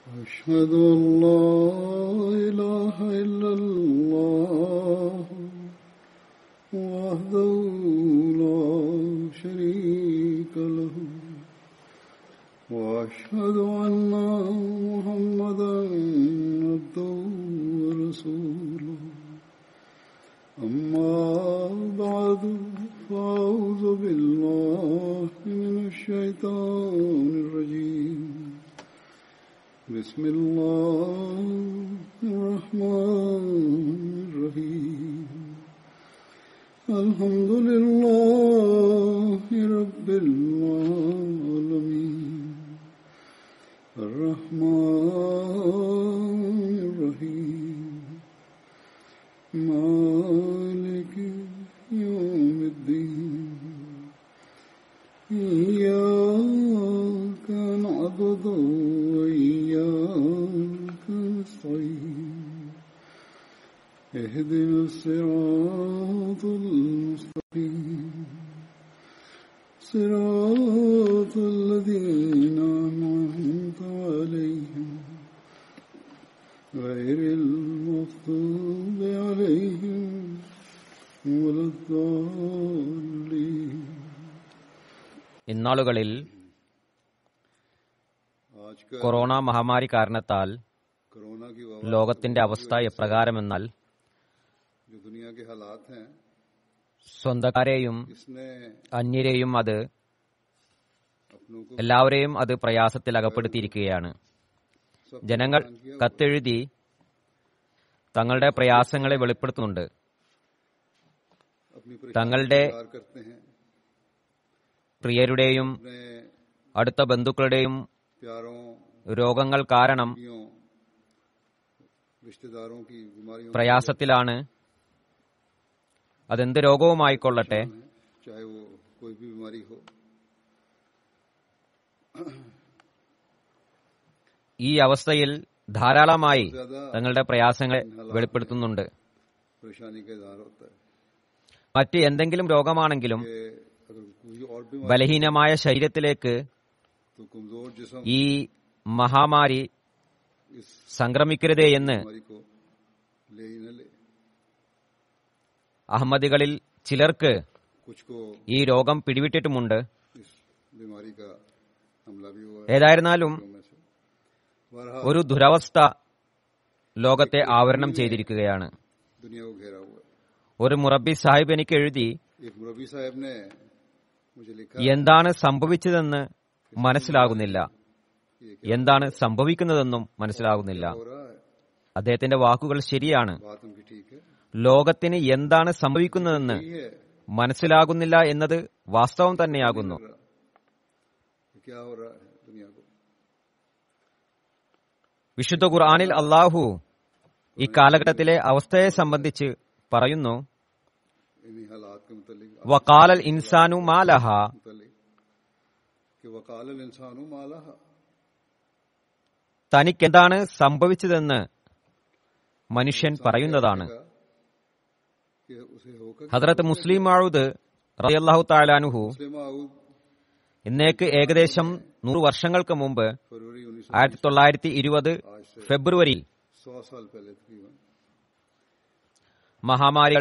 أشهد أن لا إله إلا الله وحده لا شريك له وأشهد أن محمدا عبده ورسوله أما بعد فأعوذ بالله من الشيطان الرجيم بسم الله الرحمن الرحيم الحمد لله رب العالمين الرحمن الرحيم مالك يوم الدين إياك نعبد وإياك نستعين اهدنا الصراط المستقيم صراط الذين أنعمت عليهم غير المغضوب عليهم ولا الضالين ഇന്നാളുകളിൽ आज का കൊറോണ മഹാമാരി കാരണത്താൽ कोरोना की वबा ലോകത്തിന്റെ അവസ്ഥ എപ്രകാരമെന്നാൽ जो दुनिया के हालात हैं സ്വന്തക്കാരെയും इसने അന്യരെയും അത് अपनों को എല്ലാവരെയും അത് പ്രയാസത്തിൽ അകപ്പെടുത്തിയിരിക്കുകയാണ് सब ജനങ്ങൾ കത്തെഴുതി തങ്ങളുടെ പ്രയാസങ്ങളെ വെളിപ്പെടുത്തുന്നുണ്ട് अपनी തങ്ങളുടെ परेशानी करते हैं പ്രിയരുടെയും अपने അടുത്ത ബന്ധുക്കളുടെയും प्यारों രോഗങ്ങൾ കാരണം बीमारियों रिश्तेदारों की बीमारियों പ്രയാസത്തിലാണ് അതെന്ത് രോഗവുമായിക്കൊള്ളട്ടെ में, चाहे वो कोई भी बीमारी हो ഈ അവസ്ഥയിൽ ധാരാളമായി ज्यादा തങ്ങളുടെ പ്രയാസങ്ങളെ വെളിപ്പെടുത്തുന്നുണ്ട് परेशानी का इजहार होता है മറ്റ് എന്തെങ്കിലും രോഗമാണെങ്കിലും कि अगर कोई और बीमारी ബലഹീനമായ ശരീരത്തിലേക്ക് तो कमजोर जिसम ഈ മഹാമാരി इस സംക്രമിക്കരുതേ എന്ന് बीमारी को ले ही न ले അഹമ്മദികളിൽ ചിലർക്ക് कुछ को ഈ രോഗം പിടിവിട്ടിട്ടുമുണ്ട് इस बीमारी का हमला भी हुआ है ഏതായിരുന്നാലും लोगों में से बहरहाल ഒരു ദുരവസ്ഥ ലോകത്തെ ആവരണം ചെയ്തിരിക്കുകയാണ് दुनिया को घेरा हुआ है ഒരു മുറബി സാഹിബ് എനിക്ക് എഴുതി एक मुरबी साहब ने मुझे लिखा എന്താണ് സംഭവിച്ചതെന്ന് മനസ്സിലാകുന്നില്ല ये എന്താണ് സംഭവിക്കുന്നതെന്നും മനസ്സിലാകുന്നില്ല हो रहा है അദ്ദേഹത്തിന്റെ വാക്കുകൾ ശരിയാണ് बात उनकी ठीक है ലോകത്തിന് എന്താണ് സംഭവിക്കുന്നതെന്ന് यही है മനസ്സിലാകുന്നില്ല എന്നത് വാസ്തവം തന്നെയാകുന്നു कि क्या हो रहा है दुनिया को വിശുദ്ധ ഖുർആാനിൽ അള്ളാഹു ഈ കാലഘട്ടത്തിലെ അവസ്ഥയെ സംബന്ധിച്ച് പറയുന്നു इन्हीं हालात के मुतलिक വക്കാലൽ ഇൻസാനു മാലഹ मुतलिक कि वकाल इंसानों माला തനിക്കെന്താണ് സംഭവിച്ചതെന്ന് മനുഷ്യൻ പറയുന്നതാണ് कि उसे होकर ഹദ്രത്ത് മുസ്ലിം മാഴൂദ് റളിയല്ലാഹു താലാനുഹു मुस्लिम आऊद ഇന്നേക്ക് ഏകദേശം നൂറ് വർഷങ്ങൾക്ക് മുമ്പ് फरवरी उन्नीस ആയിരത്തി തൊള്ളായിരത്തി ഇരുപത് ഫെബ്രുവരിയിൽ सौ साल पहले तकरीबन മഹാമാരികൾ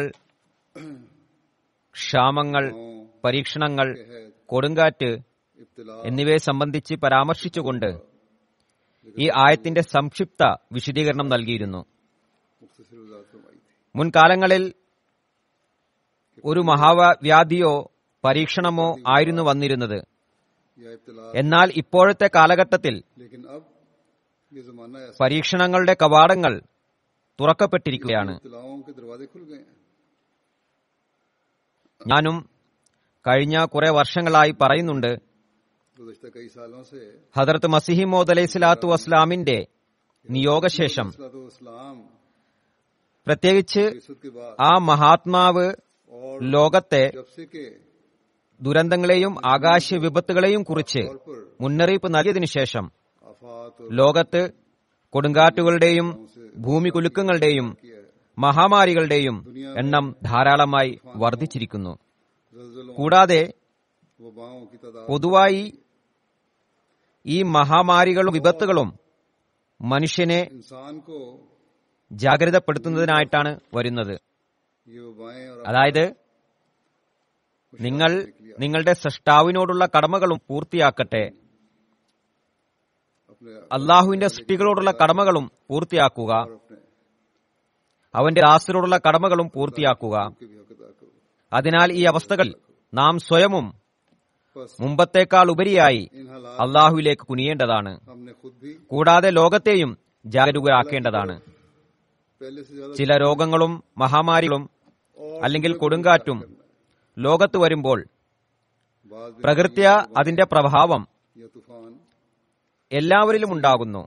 ക്ഷാമങ്ങൾ പരീക്ഷണങ്ങൾ കൊടുങ്കാറ്റ് इब्तला എന്നിവയെ സംബന്ധിച്ച് പരാമർശിച്ചുകൊണ്ട് ഈ ആയത്തിന്റെ സംക്ഷിപ്ത വിശദീകരണം നൽകിയിരുന്നു मुख्तसर वजात फरमाई थी മുൻകാലങ്ങളിൽ ഒരു മഹാവ്യാധിയോ പരീക്ഷണമോ ആയിരുന്നു വന്നിരുന്നത് या इब्तला എന്നാൽ ഇപ്പോഴത്തെ കാലഘട്ടത്തിൽ लेकिन अब ये जमाना ऐसा പരീക്ഷണങ്ങളുടെ കവാടങ്ങൾ തുറക്കപ്പെട്ടിരിക്കുകയാണ് इब्तलाओं के दरवाजे खुल गए हैं ഞാനും കഴിഞ്ഞ കുറെ വർഷങ്ങളായി പറയുന്നുണ്ട് गुजशत कई सालों से ഹദർത്ത് മസിഹിമോദ് അലൈഹി സ്വലാത്തു വസ്ലാമിന്റെ നിയോഗശേഷം इस्लाम പ്രത്യേകിച്ച് इसद के बाद ആ മഹാത്മാവ് और ലോകത്തെ जब से के ദുരന്തങ്ങളെയും ആകാശ വിപത്തുകളെയും കുറിച്ച് तौर पर മുന്നറിയിപ്പ് നൽകിയതിനു ശേഷം आफात और ലോകത്ത് കൊടുങ്കാറ്റുകളുടെയും ഭൂമി കുലുക്കങ്ങളുടെയും മഹാമാരികളുടെയും എണ്ണം ധാരാളമായി വർദ്ധിച്ചിരിക്കുന്നു जलजलों കൂടാതെ वबाओं की तादाद പൊതുവായി ഈ മഹാമാരികളും വിപത്തുകളും മനുഷ്യനെ इंसान को ജാഗ്രതപ്പെടുത്തുന്നതിനായിട്ടാണ് വരുന്നത് ये वबाएं और അതായത് നിങ്ങൾ നിങ്ങളുടെ സൃഷ്ടാവിനോടുള്ള കടമകളും പൂർത്തിയാക്കട്ടെ अपने അള്ളാഹുവിന്റെ സൃഷ്ടികളോടുള്ള കടമകളും പൂർത്തിയാക്കുക और अपने അവന്റെ ദാസരോടുള്ള കടമകളും പൂർത്തിയാക്കുക के भी हक अदा करो അതിനാൽ ഈ അവസ്ഥകൾ നാം സ്വയമും बस മുമ്പത്തേക്കാൾ ഉപരിയായി इन हालात അള്ളാഹുവിലേക്ക് കുനിയേണ്ടതാണ് हमने खुद भी കൂടാതെ ലോകത്തെയും ജാഗരൂകരാക്കേണ്ടതാണ് पहले से ज्यादा ചില രോഗങ്ങളും മഹാമാരികളും और അല്ലെങ്കിൽ കൊടുങ്കാറ്റും ലോകത്ത് വരുമ്പോൾ बाद में പ്രകൃത്യ അതിന്റെ പ്രഭാവം या तूफान എല്ലാവരിലും ഉണ്ടാകുന്നു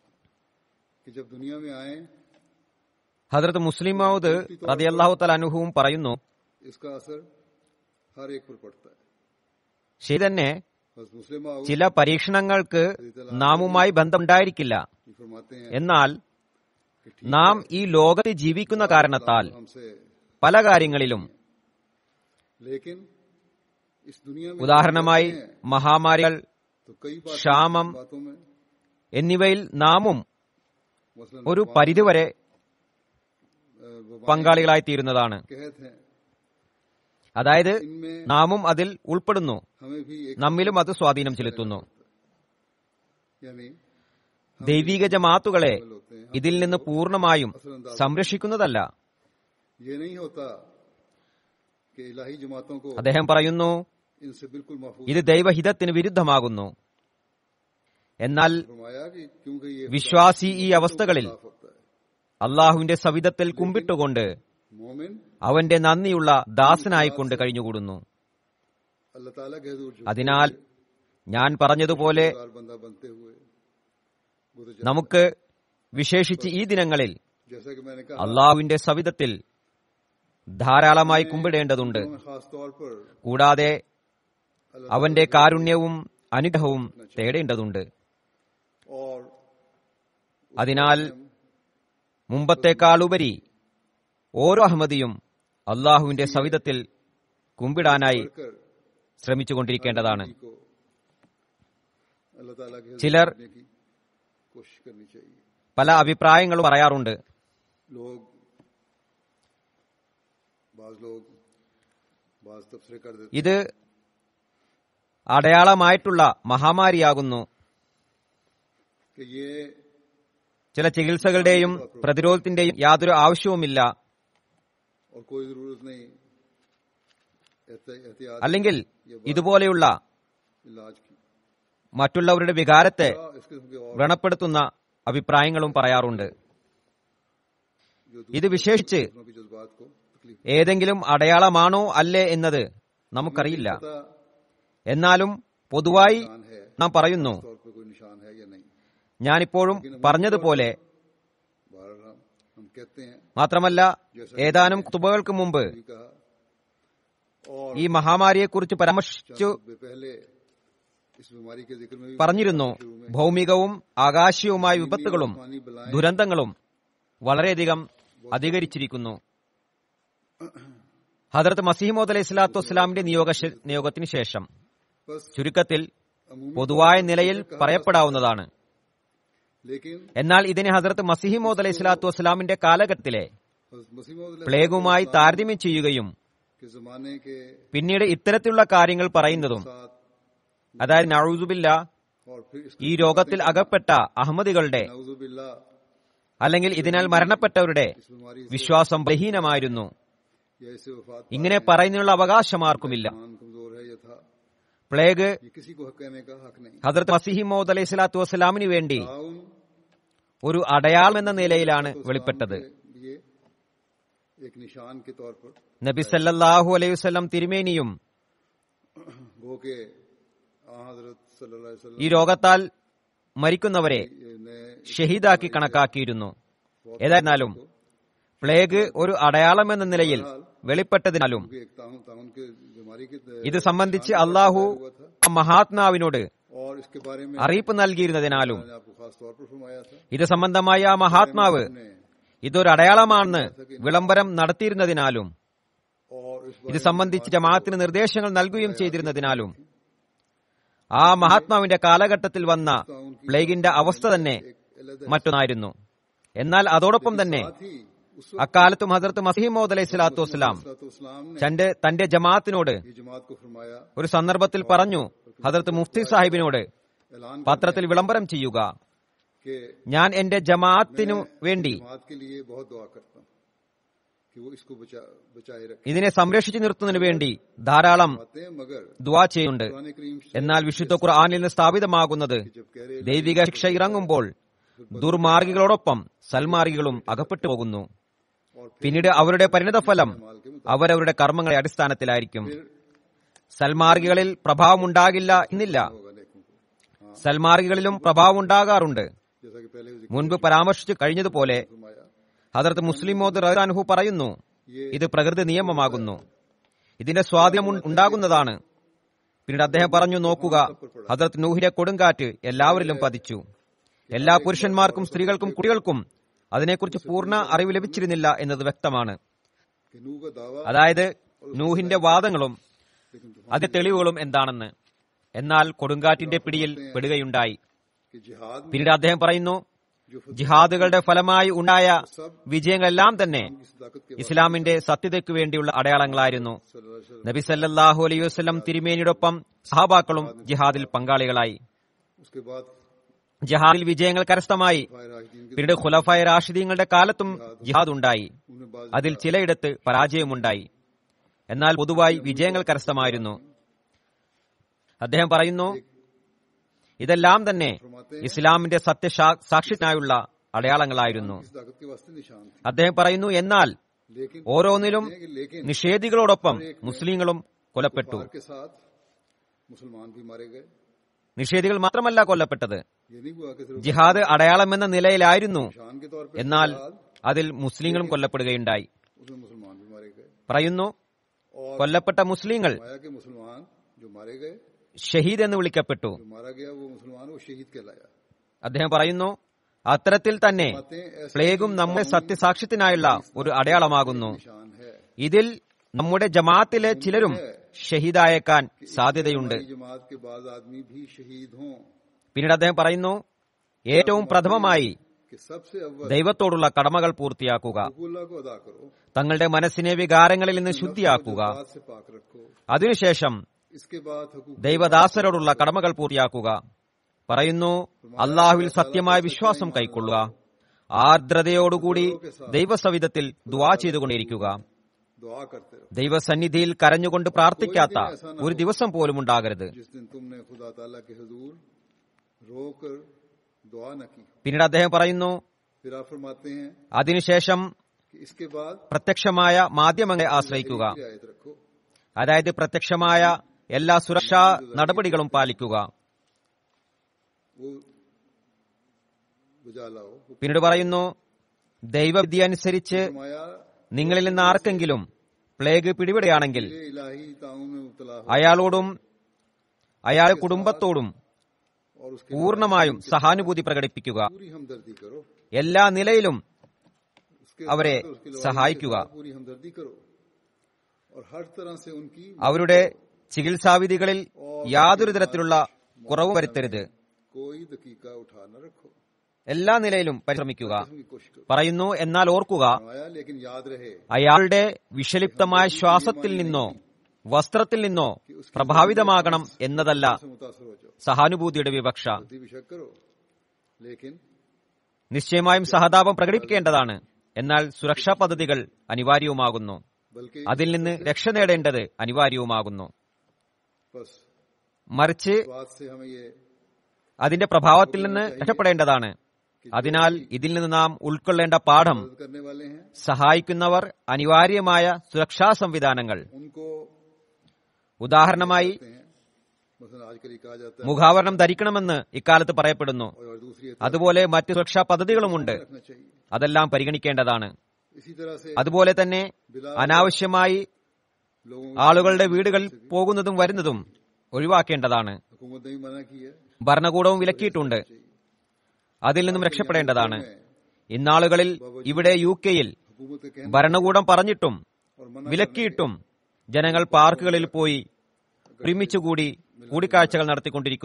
कि जब दुनिया में आए ഹജറത്ത് മുസ്ലിം മൗദ് റതിയല്ലാഹു തലാനുഹുവും പറയുന്നു इसका असर हर एक पर पड़ता है ശരി തന്നെ बस मुस्लिम आओ ചില പരീക്ഷണങ്ങൾക്ക് നാമുമായി ബന്ധമുണ്ടായിരിക്കില്ല ये फरमाते हैं എന്നാൽ कि ठीक നാം ഈ ലോകത്ത് ജീവിക്കുന്ന കാരണത്താൽ हमसे പല കാര്യങ്ങളിലും लेकिन इस दुनिया में ഉദാഹരണമായി रहते हैं, മഹാമാരികൾ तो कई बात ക്ഷാമം बातों में എന്നിവയിൽ നാമും मसलन ഒരു പരിധിവരെ अ, वबाएं പങ്കാളികളായി തീരുന്നതാണ് कहत हैं അതായത് इनमें നാമും അതിൽ ഉൾപ്പെടുന്നു हमें भी एक നമ്മിലും അത് സ്വാധീനം ചെലുത്തുന്നു यानी ദൈവിക ജമാത്തുകളെ शामिल होते हैं ഇതിൽ നിന്ന് പൂർണ്ണമായും സംരക്ഷിക്കുന്നതല്ല ये नहीं होता कि इलाही जमातों को അദ്ദേഹം പറയുന്നു इनसे बिल्कुल महफूज ഇത് ദൈവഹിതത്തിന് വിരുദ്ധമാകുന്നു എന്നാൽ फरमाया कि क्योंकि ये വിശ്വാസി ഈ അവസ്ഥകളിൽ खिलाफ होता है അള്ളാഹുവിന്റെ സവിധത്തിൽ കുമ്പിട്ടുകൊണ്ട് मोमिन അവന്റെ നന്ദിയുള്ള ദാസനായിക്കൊണ്ട് കഴിഞ്ഞുകൂടുന്നു अल्लाह ताला के हजूर जो അതിനാൽ ഞാൻ പറഞ്ഞതുപോലെ बंदा बनते हुए गुजर जाता നമുക്ക് വിശേഷിച്ച് ഈ ദിനങ്ങളിൽ है। जैसा कि मैंने कहा അള്ളാഹുവിന്റെ സവിധത്തിൽ ധാരാളമായി കുമ്പിടേണ്ടതുണ്ട് में खास तौर पर കൂടാതെ अल्लाह അവന്റെ കാരുണ്യവും അനുഗ്രഹവും തേടേണ്ടതുണ്ട് और അതിനാൽ മുമ്പത്തേക്കാളുപരി ഓരോ അഹമ്മദിയും അള്ളാഹുവിന്റെ സവിധത്തിൽ കുമ്പിടാനായി बढ़कर ശ്രമിച്ചുകൊണ്ടിരിക്കേണ്ടതാണ് को अल्लाह ताला के हजूर ചിലർ करने की कोशिश करनी चाहिए പല അഭിപ്രായങ്ങളും പറയാറുണ്ട് लोग बाज लोग बाज तबसरे कर देते ഇത് അടയാളമായിട്ടുള്ള മഹാമാരിയാകുന്നു कि ये ചില ചികിത്സകളുടെയും പ്രതിരോധത്തിന്റെയും യാതൊരു ആവശ്യവുമില്ല और कोई जरूरत नहीं एहत- एहतियात അല്ലെങ്കിൽ ഇതുപോലെയുള്ള इलाज की മറ്റുള്ളവരുടെ വികാരത്തെ या इस किस्म के और വ്രണപ്പെടുത്തുന്ന അഭിപ്രായങ്ങളും പറയാറുണ്ട് जो ഇത് വിശേഷിച്ച് दूसरों के जज्बात को तकलीफ ഏതെങ്കിലും അടയാളമാണോ അല്ലേ എന്നത് നമുക്കറിയില്ല पता എന്നാലും പൊതുവായി निशान है നാം പറയുന്നു तौर पर कोई निशान है या नहीं ഞാനിപ്പോഴും പറഞ്ഞതുപോലെ बहरहाल हम हम कहते हैं മാത്രമല്ല ഏതാനും കുത്തുബകൾക്ക് മുമ്പ് भी कहा और ഈ മഹാമാരിയെക്കുറിച്ച് പരാമർശിച്ചു वे पहले इस बीमारी के जिक्र में भी പറഞ്ഞിരുന്നു ഭൗമികവും ആകാശീയവുമായ വിപത്തുകളും आसमानी बलाएं ദുരന്തങ്ങളും വളരെയധികം അധികരിച്ചിരിക്കുന്നു ഹദർത്ത് മസീമോദ് അലൈഹി സ്വലാത്തു വസ്സലാമിന്റെ നിയോഗ നിയോഗത്തിന് ശേഷം बस ചുരുക്കത്തിൽ अमूमी പൊതുവായ നിലയിൽ പറയപ്പെടാവുന്നതാണ് लेकिन എന്നാൽ ഇതിനെ ഹസരത്ത് മസിഹിമോദ് അലൈഹി സ്വലാത്തു വസ്സലാമിന്റെ കാലഘട്ടത്തിലെ हज़रत मसीह मौद പ്ലേഗുമായി താരതമ്യം ചെയ്യുകയും के जमाने के പിന്നീട് ഇത്തരത്തിലുള്ള കാര്യങ്ങൾ പറയുന്നതും साथ അതായത് നഴുതുബില്ല और फिर इसके ഈ രോഗത്തിൽ അകപ്പെട്ട അഹമ്മദികളുടെ नवजुबिल्ला അല്ലെങ്കിൽ ഇതിനാൽ മരണപ്പെട്ടവരുടെ इस बीमारी से വിശ്വാസം ബലഹീനമായിരുന്നു या इसे वफात ഇങ്ങനെ പറയുന്നതിനുള്ള അവകാശം ആർക്കുമില്ല ईमान कमजोर है या था പ്ലേഗ് ये किसी को हक कहने का हक नहीं ഹജറത്ത് മസിഹിമോദ് അലൈഹി സ്വലാത്തു വസ്സലാമിന് വേണ്ടി ताउन ഒരു അടയാളം എന്ന നിലയിലാണ് വെളിപ്പെട്ടത് ये एक निशान के तौर पर നബി സല്ലല്ലാഹു അലൈഹി വസല്ലം തിരുമേനിയും गो के आ हजरत सल्लल्लाहु अलैहि वसल्लम ഈ രോഗത്താൽ മരിക്കുന്നവരെ ने ഷഹീദാക്കി കണക്കാക്കിയിരുന്നു ഏതായിരുന്നാലും പ്ലേഗ് ഒരു അടയാളം എന്ന നിലയിൽ വെളിപ്പെട്ടതിനാലും क्योंकि एक ताउन ताउन के बीमारी के ഇത് സംബന്ധിച്ച് അള്ളാഹു ആ മഹാത്മാവിനോട് और इसके बारे में അറിയിപ്പ് നൽകിയിരുന്നതിനാലും मैंने आपको खास तौर पर फरमाया था ഇത് സംബന്ധമായ ആ മഹാത്മാവ് ने ഇതൊരു അടയാളമാണെന്ന് വിളംബരം നടത്തിയിരുന്നതിനാലും और इस ഇത് സംബന്ധിച്ച് ജമാഅത്തിന് നിർദ്ദേശങ്ങൾ നൽകുകയും ചെയ്തിരുന്നതിനാലും ആ മഹാത്മാവിന്റെ കാലഘട്ടത്തിൽ വന്ന പ്ലേഗിന്റെ അവസ്ഥ തന്നെ മറ്റൊന്നായിരുന്നു എന്നാൽ അതോടൊപ്പം തന്നെ साथ ही उस അക്കാലത്തും ഹസരത്ത് മസീമോദ് അലൈഹി സ്വലാത്തു വസ്സലാം वसलाम ने തന്റെ തന്റെ ജമാഅത്തിനോട് ये जमात को फरमाया ഒരു സന്ദർഭത്തിൽ പറഞ്ഞു ഹസരത്ത് മുഫ്തി സാഹിബിനോട് ऐलान പത്രത്തിൽ വിളംബരം ചെയ്യുക कि ഞാൻ എന്റെ ജമാഅത്തിനു വേണ്ടി जमात के लिए बहुत दुआ करता हूँ कि वो इसको बचा बचाए रखे ഇതിനെ സംരക്ഷിച്ചു നിർത്തുന്നതിനു വേണ്ടി ധാരാളം बातें हैं, मगर ദുവാ ചെയ്യുന്നുണ്ട് कुरान करीम से എന്നാൽ വിശുദ്ധ ഖുർആനിൽ നിന്ന് സ്ഥാപിതമാകുന്നത് जब कह रहे ദൈവിക ശിക്ഷ ഇറങ്ങുമ്പോൾ ദുർമാർഗികളോടൊപ്പം സൽമാർഗികളും അകപ്പെട്ടു പോകുന്നു और പിന്നീട് അവരുടെ പരിണതഫലം माल के അവരവരുടെ കർമ്മങ്ങളുടെ അടിസ്ഥാനത്തിലായിരിക്കും സൽമാർഗികളിൽ പ്രഭാവമുണ്ടാകില്ല എന്നില്ല होगा लेखों को സൽമാർഗികളിലും പ്രഭാവം ഉണ്ടാകാറുണ്ട് जैसा कि पहले जिक्र മുൻപ് പരാമർശിച്ചു കഴിഞ്ഞതുപോലെ फरमाया ഹദർത്ത് മുസ്ലിം മോദ് റഹ്റാൻഹു പറയുന്നു ഇത് പ്രകൃതി നിയമമാകുന്നു ഇതിന്റെ സ്വാധീനം ഉൺ- ഉണ്ടാകുന്നതാണ് പിന്നീട് അദ്ദേഹം പറഞ്ഞു നോക്കുക ഹദർത്ത് നൂഹിലെ കൊടുങ്കാറ്റ് എല്ലാവരിലും പതിച്ചു എല്ലാ പുരുഷന്മാർക്കും സ്ത്രീകൾക്കും കുട്ടികൾക്കും അതിനെക്കുറിച്ച് പൂർണ്ണ അറിവ് ലഭിച്ചിരുന്നില്ല എന്നത് വ്യക്തമാണ് कि नू का दावा അതായത് നൂഹിന്റെ വാദങ്ങളും लेकिन तो അതിന്റെ തെളിവുകളും എന്താണെന്ന് എന്നാൽ കൊടുങ്കാറ്റിന്റെ പിടിയിൽ പെടുകയുണ്ടായി कि जिहाद में പിന്നീട് അദ്ദേഹം പറയുന്നു जो फतह ജിഹാദുകളുടെ ഫലമായി ഉണ്ടായ വിജയങ്ങളെല്ലാം തന്നെ की सदाकत के ഇസ്ലാമിന്റെ സത്യതയ്ക്ക് വേണ്ടിയുള്ള അടയാളങ്ങളായിരുന്നു सल्लल्लाहु अलैहि वसल्लम നബി സല്ലല്ലാഹു അലൈഹി വസല്ലം തിരുമേനിയോടൊപ്പം സഹാബാക്കളും ജിഹാദിൽ പങ്കാളികളായി उसके बाद ജിഹാദിൽ വിജയങ്ങൾ കരസ്ഥമായി फायर राशिदीन के പിന്നീട് ഖുലഫായ റാഷിദീങ്ങളുടെ കാലത്തും ജിഹാദ് ഉണ്ടായി उन्हें बाद അതിൽ ചിലയിടത്ത് പരാജയമുണ്ടായി എന്നാൽ പൊതുവായി വിജയങ്ങൾ കരസ്ഥമായിരുന്നു അദ്ദേഹം പറയുന്നു ഇതെല്ലാം തന്നെ ഇസ്ലാമിന്റെ സത്യസാക്ഷ്യത്തിനായുള്ള അടയാളങ്ങളായിരുന്നു की सदाकत के वास्ते निशान थी അദ്ദേഹം പറയുന്നു എന്നാൽ लेकिन ഓരോന്നിലും कि लेकिन നിഷേധികളോടൊപ്പം മുസ്ലിങ്ങളും കൊലപ്പെട്ടു फार के साथ मुसलमान भी मारे गए നിഷേധികൾ മാത്രമല്ല കൊല്ലപ്പെട്ടത് ये नहीं हुआ कि सिर्फ ജിഹാദ് अടയാളം എന്ന നിലയിലായിരുന്നു निशान के तौर पर എന്നാൽ जिहाद, അതിൽ മുസ്ലിങ്ങളും കൊല്ലപ്പെടുകയുണ്ടായി उसमें मुसलमान भी मारे गए പറയുന്നു और കൊല്ലപ്പെട്ട മുസ്ലിങ്ങൾ फरमाया कि मुसलमान जो मारे गए ഷഹീദ് എന്ന് വിളിക്കപ്പെട്ടു जो मारा गया वो मुसलमान वो शहीद कहलाया അദ്ദേഹം പറയുന്നു അത്തരത്തിൽ തന്നെ बातें ऐसी പ്ലേഗും നമ്മുടെ സത്യസാക്ഷ്യത്തിനായുള്ള ഒരു അടയാളമാകുന്നു निशान है ഇതിൽ നമ്മുടെ ജമാഅത്തിലെ ചിലരും ഷഹീദായേക്കാൻ സാധ്യതയുണ്ട് हमारी जमात के बाद आदमी भी शहीद हों പിന്നീട് അദ്ദേഹം പറയുന്നു ഏറ്റവും പ്രഥമമായി कि सबसे अव्वल ദൈവത്തോടുള്ള കടമകൾ പൂർത്തിയാക്കുക हुकूल्लाह को अदा करो തങ്ങളുടെ മനസ്സിനെ വികാരങ്ങളിൽ നിന്ന് ശുദ്ധിയാക്കുക बात से पाक रखो അതിനുശേഷം इसके बाद हकूक ദൈവദാസരോടുള്ള കടമകൾ പൂർത്തിയാക്കുക പറയുന്നു അള്ളാഹുവിൽ സത്യമായ വിശ്വാസം കൈക്കൊള്ളുക ആർദ്രതയോടുകൂടി ദൈവസവിധത്തിൽ ദുവാ ചെയ്തുകൊണ്ടിരിക്കുക दुआ करते रहो ദൈവസന്നിധിയിൽ കരഞ്ഞുകൊണ്ട് പ്രാർത്ഥിക്കാത്ത ഒരു ദിവസം പോലും ഉണ്ടാകരുത് जिस दिन तुमने खुदा ताला के हजूर रोकर दुआ न की പിന്നീട് അദ്ദേഹം പറയുന്നു फिर आप फरमाते हैं അതിനുശേഷം कि इसके बाद പ്രത്യക്ഷമായ മാധ്യമങ്ങളെ ആശ്രയിക്കുക रियायत रखो അതായത് പ്രത്യക്ഷമായ എല്ലാ സുരക്ഷാ നടപടികളും പാലിക്കുക वो बुझा लाओ वो പിന്നീട് പറയുന്നു ദൈവവിധി അനുസരിച്ച് फरमाया നിങ്ങളിൽ നിന്ന് ആർക്കെങ്കിലും പ്ലേഗ് പിടിപെടുകയാണെങ്കിൽ ये इलाही ताउन में मुबतला हो അയാളോടും അയാളുടെ കുടുംബത്തോടും और उसके പൂർണ്ണമായും സഹാനുഭൂതി പ്രകടിപ്പിക്കുക पूरी हमदर्दी करो എല്ലാ നിലയിലും उसके അവരെ साथ उसके लड़ाई സഹായിക്കുക के साथ पूरी हमदर्दी करो और हर तरह से उनकी അവരുടെ ചികിത്സാവിധികളിൽ യാതൊരു തരത്തിലുള്ള കുറവ് വരുത്തരുത് कोई दकीका उठा न रखो എല്ലാ നിലയിലും പരിശ്രമിക്കുക इसकी कोशिश करो പറയുന്നു എന്നാൽ ഓർക്കുക फरमाया लेकिन याद रहे അയാളുടെ വിഷലിപ്തമായ ശ്വാസത്തിൽ നിന്നോ വസ്ത്രത്തിൽ നിന്നോ പ്രഭാവിതമാകണം എന്നതല്ല से मुतासर हो जाओ സഹാനുഭൂതിയുടെ വിവക്ഷ गलती भी शक करो लेकिन നിശ്ചയമായും സഹതാപം പ്രകടിപ്പിക്കേണ്ടതാണ് എന്നാൽ സുരക്ഷാ പദ്ധതികൾ അനിവാര്യവുമാകുന്നു बल्कि അതിൽ നിന്ന് രക്ഷ നേടേണ്ടത് അനിവാര്യവുമാകുന്നു बस മറിച്ച് बात से हमें ये അതിന്റെ പ്രഭാവത്തിൽ നിന്ന് രക്ഷപ്പെടേണ്ടതാണ് അതിനാൽ ഇതിൽ നിന്ന് നാം ഉൾക്കൊള്ളേണ്ട പാഠം मदद करने वाले हैं സഹായിക്കുന്നവർ അനിവാര്യമായ സുരക്ഷാ സംവിധാനങ്ങൾ उनको ഉദാഹരണമായി कहते हैं मसलन आजकल ये कहा जाता है മുഖാവരണം ധരിക്കണമെന്ന് ഇക്കാലത്ത് പറയപ്പെടുന്നു और दूसरी ये അതുപോലെ മറ്റ് സുരക്ഷാ പദ്ധതികളുമുണ്ട് रखना चाहिए അതെല്ലാം പരിഗണിക്കേണ്ടതാണ് इसी तरह से അതുപോലെ തന്നെ അനാവശ്യമായി लोगों ആളുകളുടെ വീടുകളിൽ പോകുന്നതും വരുന്നതും ഒഴിവാക്കേണ്ടതാണ് हुकूमत ने भी मना की है ഭരണകൂടവും വിലക്കിയിട്ടുണ്ട് അതിൽ നിന്നും രക്ഷപ്പെടേണ്ടതാണ് ഇന്നാളുകളിൽ ഇവിടെ യു കെയിൽ हुकूमत के कहने ഭരണകൂടം പറഞ്ഞിട്ടും और मना വിലക്കിയിട്ടും ജനങ്ങൾ പാർക്കുകളിൽ പോയി ഒരുമിച്ചുകൂടി കൂടിക്കാഴ്ചകൾ നടത്തിക്കൊണ്ടിരിക്കുന്നു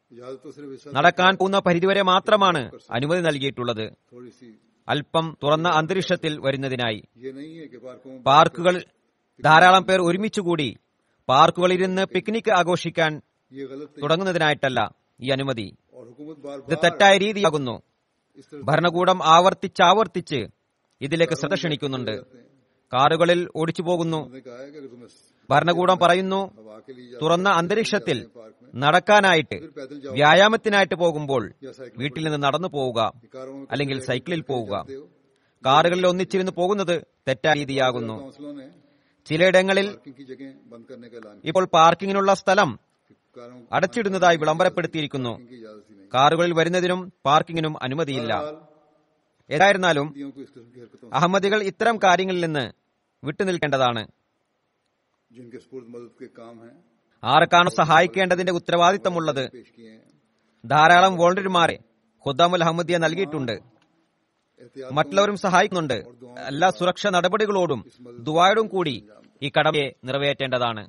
इजाजत तो सिर्फ इस നടക്കാൻ പോകുന്ന പരിധിവരെ മാത്രമാണ് അനുമതി നൽകിയിട്ടുള്ളത് थोड़ी सी അല്പം തുറന്ന അന്തരീക്ഷത്തിൽ വരുന്നതിനായി ये नहीं है कि पार्कों में പാർക്കുകൾ ധാരാളം പേർ ഒരുമിച്ചുകൂടി പാർക്കുകളിലിരുന്ന് പിക്നിക് ആഘോഷിക്കാൻ ये गलत है തുടങ്ങുന്നതിനായിട്ടല്ല ഈ അനുമതി और हुकूमत बार ഇത് बार തെറ്റായ രീതിയാകുന്നു इस तरह ഭരണകൂടം ആവർത്തിച്ചാവർത്തിച്ച് ഇതിലേക്ക് ശ്രദ്ധ ക്ഷണിക്കുന്നുണ്ട് കാറുകളിൽ ഓടിച്ചു പോകുന്നു ने कहा है कि अगर तुम्हें ഭരണകൂടം പറയുന്നു हवा के लिए തുറന്ന അന്തരീക്ഷത്തിൽ पार्क में നടക്കാനായിട്ട് फिर पैदल जाओ വ്യായാമത്തിനായിട്ട് പോകുമ്പോൾ या साइकिल വീട്ടിൽ നിന്ന് നടന്നു പോവുക की कारों में അല്ലെങ്കിൽ സൈക്കിളിൽ പോവുക जाते हो കാറുകളിൽ ഒന്നിച്ചിരുന്ന് പോകുന്നത് തെറ്റായ രീതിയാകുന്നു काउंसिलों ने ചിലയിടങ്ങളിൽ पार्किंग की जगह बंद करने का ऐलान ഇപ്പോൾ പാർക്കിങ്ങിനുള്ള സ്ഥലം किया कारों അടച്ചിടുന്നതായി വിളംബരപ്പെടുത്തിയിരിക്കുന്നു की इजाजत ही नहीं കാറുകളിൽ വരുന്നതിനും പാർക്കിങ്ങിനും അനുമതിയില്ല बहरहाल, ഏതായിരുന്നാലും हिंदियों को इस किस्म की हरकतों അഹമ്മദികൾ ഇത്തരം കാര്യങ്ങളിൽ നിന്ന് വിട്ടുനിൽക്കേണ്ടതാണ് जिनके स्पुर्द मदद के काम हैं ആർക്കാണ് സഹായിക്കേണ്ടതിന്റെ ഉത്തരവാദിത്തമുള്ളത് पेश किए हैं ധാരാളം വോളണ്ടിയർമാരെ ഖുദ്ദാമുൽ അഹമ്മദിയ നൽകിയിട്ടുണ്ട് एहतियात മറ്റുള്ളവരും സഹായിക്കുന്നുണ്ട് എല്ലാ സുരക്ഷാ നടപടികളോടും ദുവായോടും കൂടി ഈ കടമയെ നിറവേറ്റേണ്ടതാണ്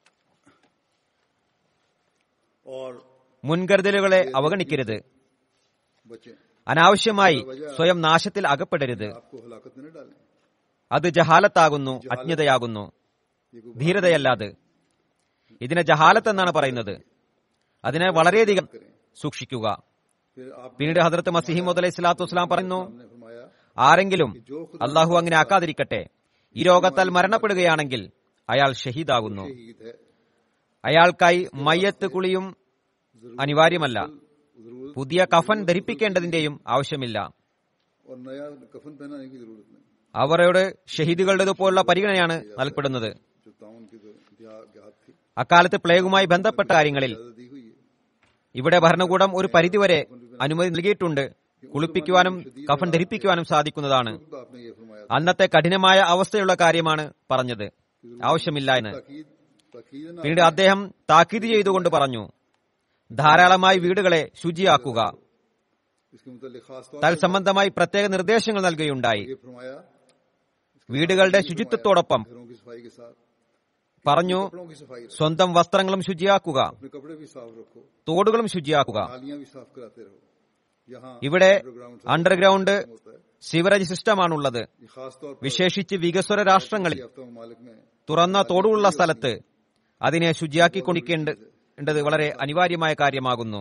और മുൻകരുതലുകളെ അവഗണിക്കരുത് बच्चे അനാവശ്യമായി സ്വയം നാശത്തിൽ അകപ്പെടരുത് आपको हलाकत में न डालें അത് ജഹാലത്താകുന്നു അജ്ഞതയാകുന്നു ये कोई ധീരതയല്ലാത് ഇതിനെ ജഹാലത്ത് എന്നാണ് പറയുന്നത് അതിനെ വളരെയധികം സൂക്ഷിക്കുക फिर आप പിന്നീട് ഹജറത്ത് മസിഹിമദ് അലൈഹി സ്വലാത്തു വസ്സലാം പറയുന്നു ने फरमाया ആരെങ്കിലും അള്ളാഹു അങ്ങനെ ആക്കാതിരിക്കട്ടെ ഈ രോഗത്താൽ മരണപ്പെടുകയാണെങ്കിൽ അയാൾ ഷഹീദാകുന്നു शहीद है അയാൾക്കായി മയ്യത്ത് കുളിയും അനിവാര്യമല്ല जरूरत പുതിയ കഫൻ ധരിപ്പിക്കേണ്ടതിന്റെയും ആവശ്യമില്ല और नया कफन पहनाने की जरूरत नहीं അവരോട് ഷഹീദുകളുടേതുപോലുള്ള പരിഗണനയാണ് നൽകപ്പെടുന്നത് जो ताउन की तो देहा- देहात थी അക്കാലത്ത് പ്ലേഗുമായി ബന്ധപ്പെട്ട കാര്യങ്ങളിൽ इजाजत दी हुई है ഇവിടെ ഭരണകൂടം ഒരു പരിധിവരെ അനുമതി നൽകിയിട്ടുണ്ട് കുളിപ്പിക്കുവാനും കഫൻ ധരിപ്പിക്കുവാനും സാധിക്കുന്നതാണ് तो आपने ये फरमाया അന്നത്തെ കഠിനമായ അവസ്ഥയുള്ള കാര്യമാണ് പറഞ്ഞത് ആവശ്യമില്ല എന്ന് ताकीद ताकीद ना പിന്നീട് അദ്ദേഹം താക്കീത് ചെയ്തുകൊണ്ട് പറഞ്ഞു ധാരാളമായി വീടുകളെ ശുചിയാക്കുക इसके मुतालिक खास तौर തൽസംബന്ധമായി പ്രത്യേക നിർദ്ദേശങ്ങൾ നൽകുകയുണ്ടായി पर ये फरमाया വീടുകളുടെ ശുചിത്വത്തോടൊപ്പം घरों की सफाई के साथ പറഞ്ഞു कपड़ों की सफाई रखो സ്വന്തം വസ്ത്രങ്ങളും ശുചിയാക്കുക अपने कपड़े भी साफ रखो തോടുകളും ശുചിയാക്കുക नालियां भी साफ कराते रहो यहाँ ഇവിടെ अंडरग्राउंड അണ്ടർഗ്രൗണ്ട് होता है സിവറേജ് സിസ്റ്റമാണുള്ളത് ये खास तौर पर വിശേഷിച്ച് വികസ്വര രാഷ്ട്രങ്ങളിൽ याफ्ता ममालिक में തുറന്ന തോടുള്ള സ്ഥലത്ത് അതിനെ ശുചിയാക്കിക്കൊണ്ടിരിക്കേണ്ടത് വളരെ അനിവാര്യമായ കാര്യമാകുന്നു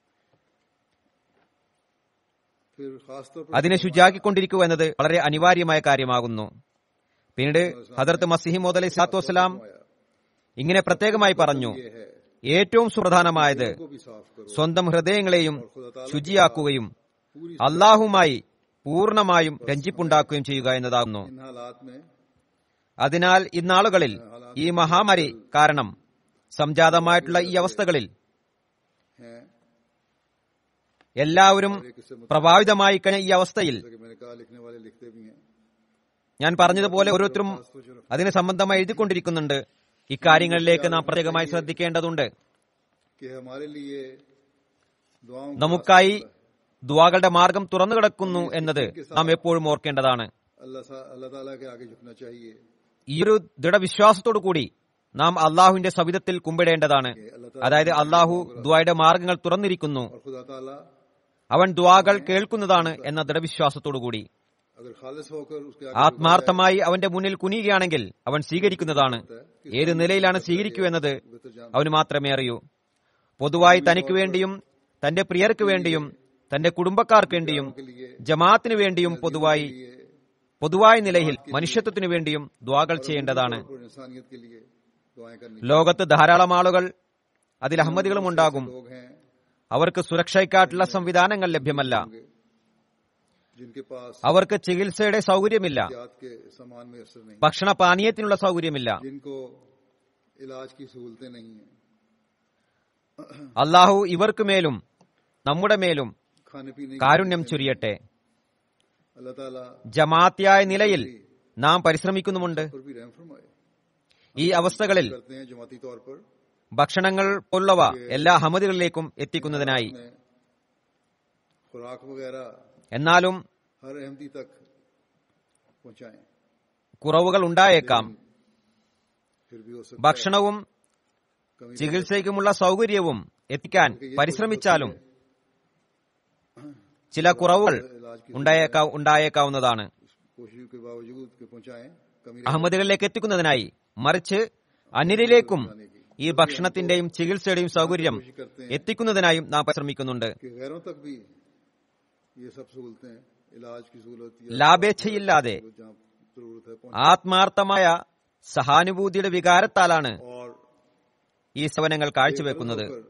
फिर खास तौर पर അതിനെ ശുചിയാക്കിക്കൊണ്ടിരിക്കുക എന്നത് വളരെ അനിവാര്യമായ കാര്യമാകുന്നു പിന്നീട് ഹജറത്ത് മസിഹിമോദ് അലൈഹി സ്വലാത്തു വസ്സലാം ഇങ്ങനെ പ്രത്യേകമായി പറഞ്ഞു ये है ഏറ്റവും സുപ്രധാനമായത് को भी साफ करो സ്വന്തം ഹൃദയങ്ങളെയും खुदा ताला ശുചിയാക്കുകയും पूरी അള്ളാഹുമായി പൂർണ്ണമായും രഞ്ജിപ്പുണ്ടാക്കുകയും ചെയ്യുക എന്നതാകുന്നു इन हालात में അതിനാൽ ഇന്നാളുകളിൽ ഈ മഹാമാരി കാരണം സംജാതമായിട്ടുള്ള ഈ അവസ്ഥകളിൽ हैं എല്ലാവരും एक इससे मुताबिक പ്രഭാവിതമായി കഴിഞ്ഞ ഈ അവസ്ഥയിൽ जैसा कि मैंने कहा लिखने वाले लिखते भी हैं ഞാൻ പറഞ്ഞതുപോലെ ഓരോരുത്തരും അതിന് സംബന്ധമായി എഴുതിക്കൊണ്ടിരിക്കുന്നുണ്ട് ഇക്കാര്യങ്ങളിലേക്ക് നാം പ്രത്യേകമായി ശ്രദ്ധിക്കേണ്ടതുണ്ട് कि हमारे लिए दुआओं का നമുക്കായി ദുവാകളുടെ മാർഗം തുറന്നു കിടക്കുന്നു എന്നത് നാം എപ്പോഴും ഓർക്കേണ്ടതാണ് अल्लाह सा- अल्लाह ताला के आगे झुकना चाहिए ഈ ഒരു ദൃഢവിശ്വാസത്തോടു കൂടി നാം അള്ളാഹുവിന്റെ സവിധത്തിൽ കുമ്പിടേണ്ടതാണ് അതായത് അള്ളാഹു ദുവായുടെ മാർഗങ്ങൾ തുറന്നിരിക്കുന്നു और खुदा ताला അവൻ ദുവാകൾ കേൾക്കുന്നതാണ് എന്ന ദൃഢവിശ്വാസത്തോടു കൂടി अगर खालिस होकर उसके आगे ആത്മാർത്ഥമായി അവന്റെ മുന്നിൽ കുനിയുകയാണെങ്കിൽ അവൻ സ്വീകരിക്കുന്നതാണ് ഏത് നിലയിലാണ് സ്വീകരിക്കുക എന്നത് बेहतर जान അവന് മാത്രമേ അറിയൂ പൊതുവായി തനിക്ക് വേണ്ടിയും തന്റെ പ്രിയർക്ക് വേണ്ടിയും തന്റെ കുടുംബക്കാർക്ക് വേണ്ടിയും के लिए ജമാഅത്തിന് വേണ്ടിയും പൊതുവായി लिए പൊതുവായ നിലയിൽ മനുഷ്യത്വത്തിനു വേണ്ടിയും ദ്വാകൾ ചെയ്യേണ്ടതാണ് और इंसानियत के लिए दुआएं करनी ലോകത്ത് ധാരാളം ആളുകൾ അതിൽ അഹമ്മദികളും ഉണ്ടാകും लोग हैं അവർക്ക് സുരക്ഷയ്ക്കായിട്ടുള്ള സംവിധാനങ്ങൾ ലഭ്യമല്ല जिनके पास അവർക്ക് ചികിത്സയുടെ സൗകര്യമില്ല जात के सामान में असर नहीं ഭക്ഷണ പാനീയത്തിനുള്ള സൗകര്യമില്ല जिनको इलाज की सहूलतें नहीं है അള്ളാഹു ഇവർക്ക് മേലും നമ്മുടെ മേലും खाने पीने की കാരുണ്യം ചൊരിയട്ടെ अल्लाह ताला ജമാഅത്തിയായ നിലയിൽ നാം പരിശ്രമിക്കുന്നുമുണ്ട് पर भी रहम फरमाए ഈ അവസ്ഥകളിൽ करते हैं जमाती तौर पर ഭക്ഷണങ്ങൾ പോലുള്ളവ എല്ലാ അഹമ്മദികളിലേക്കും എത്തിക്കുന്നതിനായി में खुराक वगैरह എന്നാലും हर अहमदी तक पहुंचाएं കുറവുകൾ ഉണ്ടായേക്കാം फिर भी हो सकता ഭക്ഷണവും कमी ചികിത്സയ്ക്കുമുള്ള സൗകര്യവും എത്തിക്കാൻ പരിശ്രമിച്ചാലും ചില കുറവുകൾ इलाज की ഉണ്ടായേക്കാ ഉണ്ടായേക്കാവുന്നതാണ് कोशिशों के बावजूद के पहुंचाएं कमी അഹമ്മദികളിലേക്ക് എത്തിക്കുന്നതിനായി മറിച്ച് അന്യരിലേക്കും ഈ ഭക്ഷണത്തിന്റെയും ചികിത്സയുടെയും സൗകര്യം എത്തിക്കുന്നതിനായും നാം പരിശ്രമിക്കുന്നുണ്ട് कि गैरों तक भी ये सब सहूलतें इलाज की सहूलत या ലാഭേച്ഛയില്ലാതെ जहाँ जरूरत है पहुंच ആത്മാർത്ഥമായ സഹാനുഭൂതിയുടെ വികാരത്താലാണ് और ഈ സേവനങ്ങൾ കാഴ്ചവെക്കുന്നത് होकर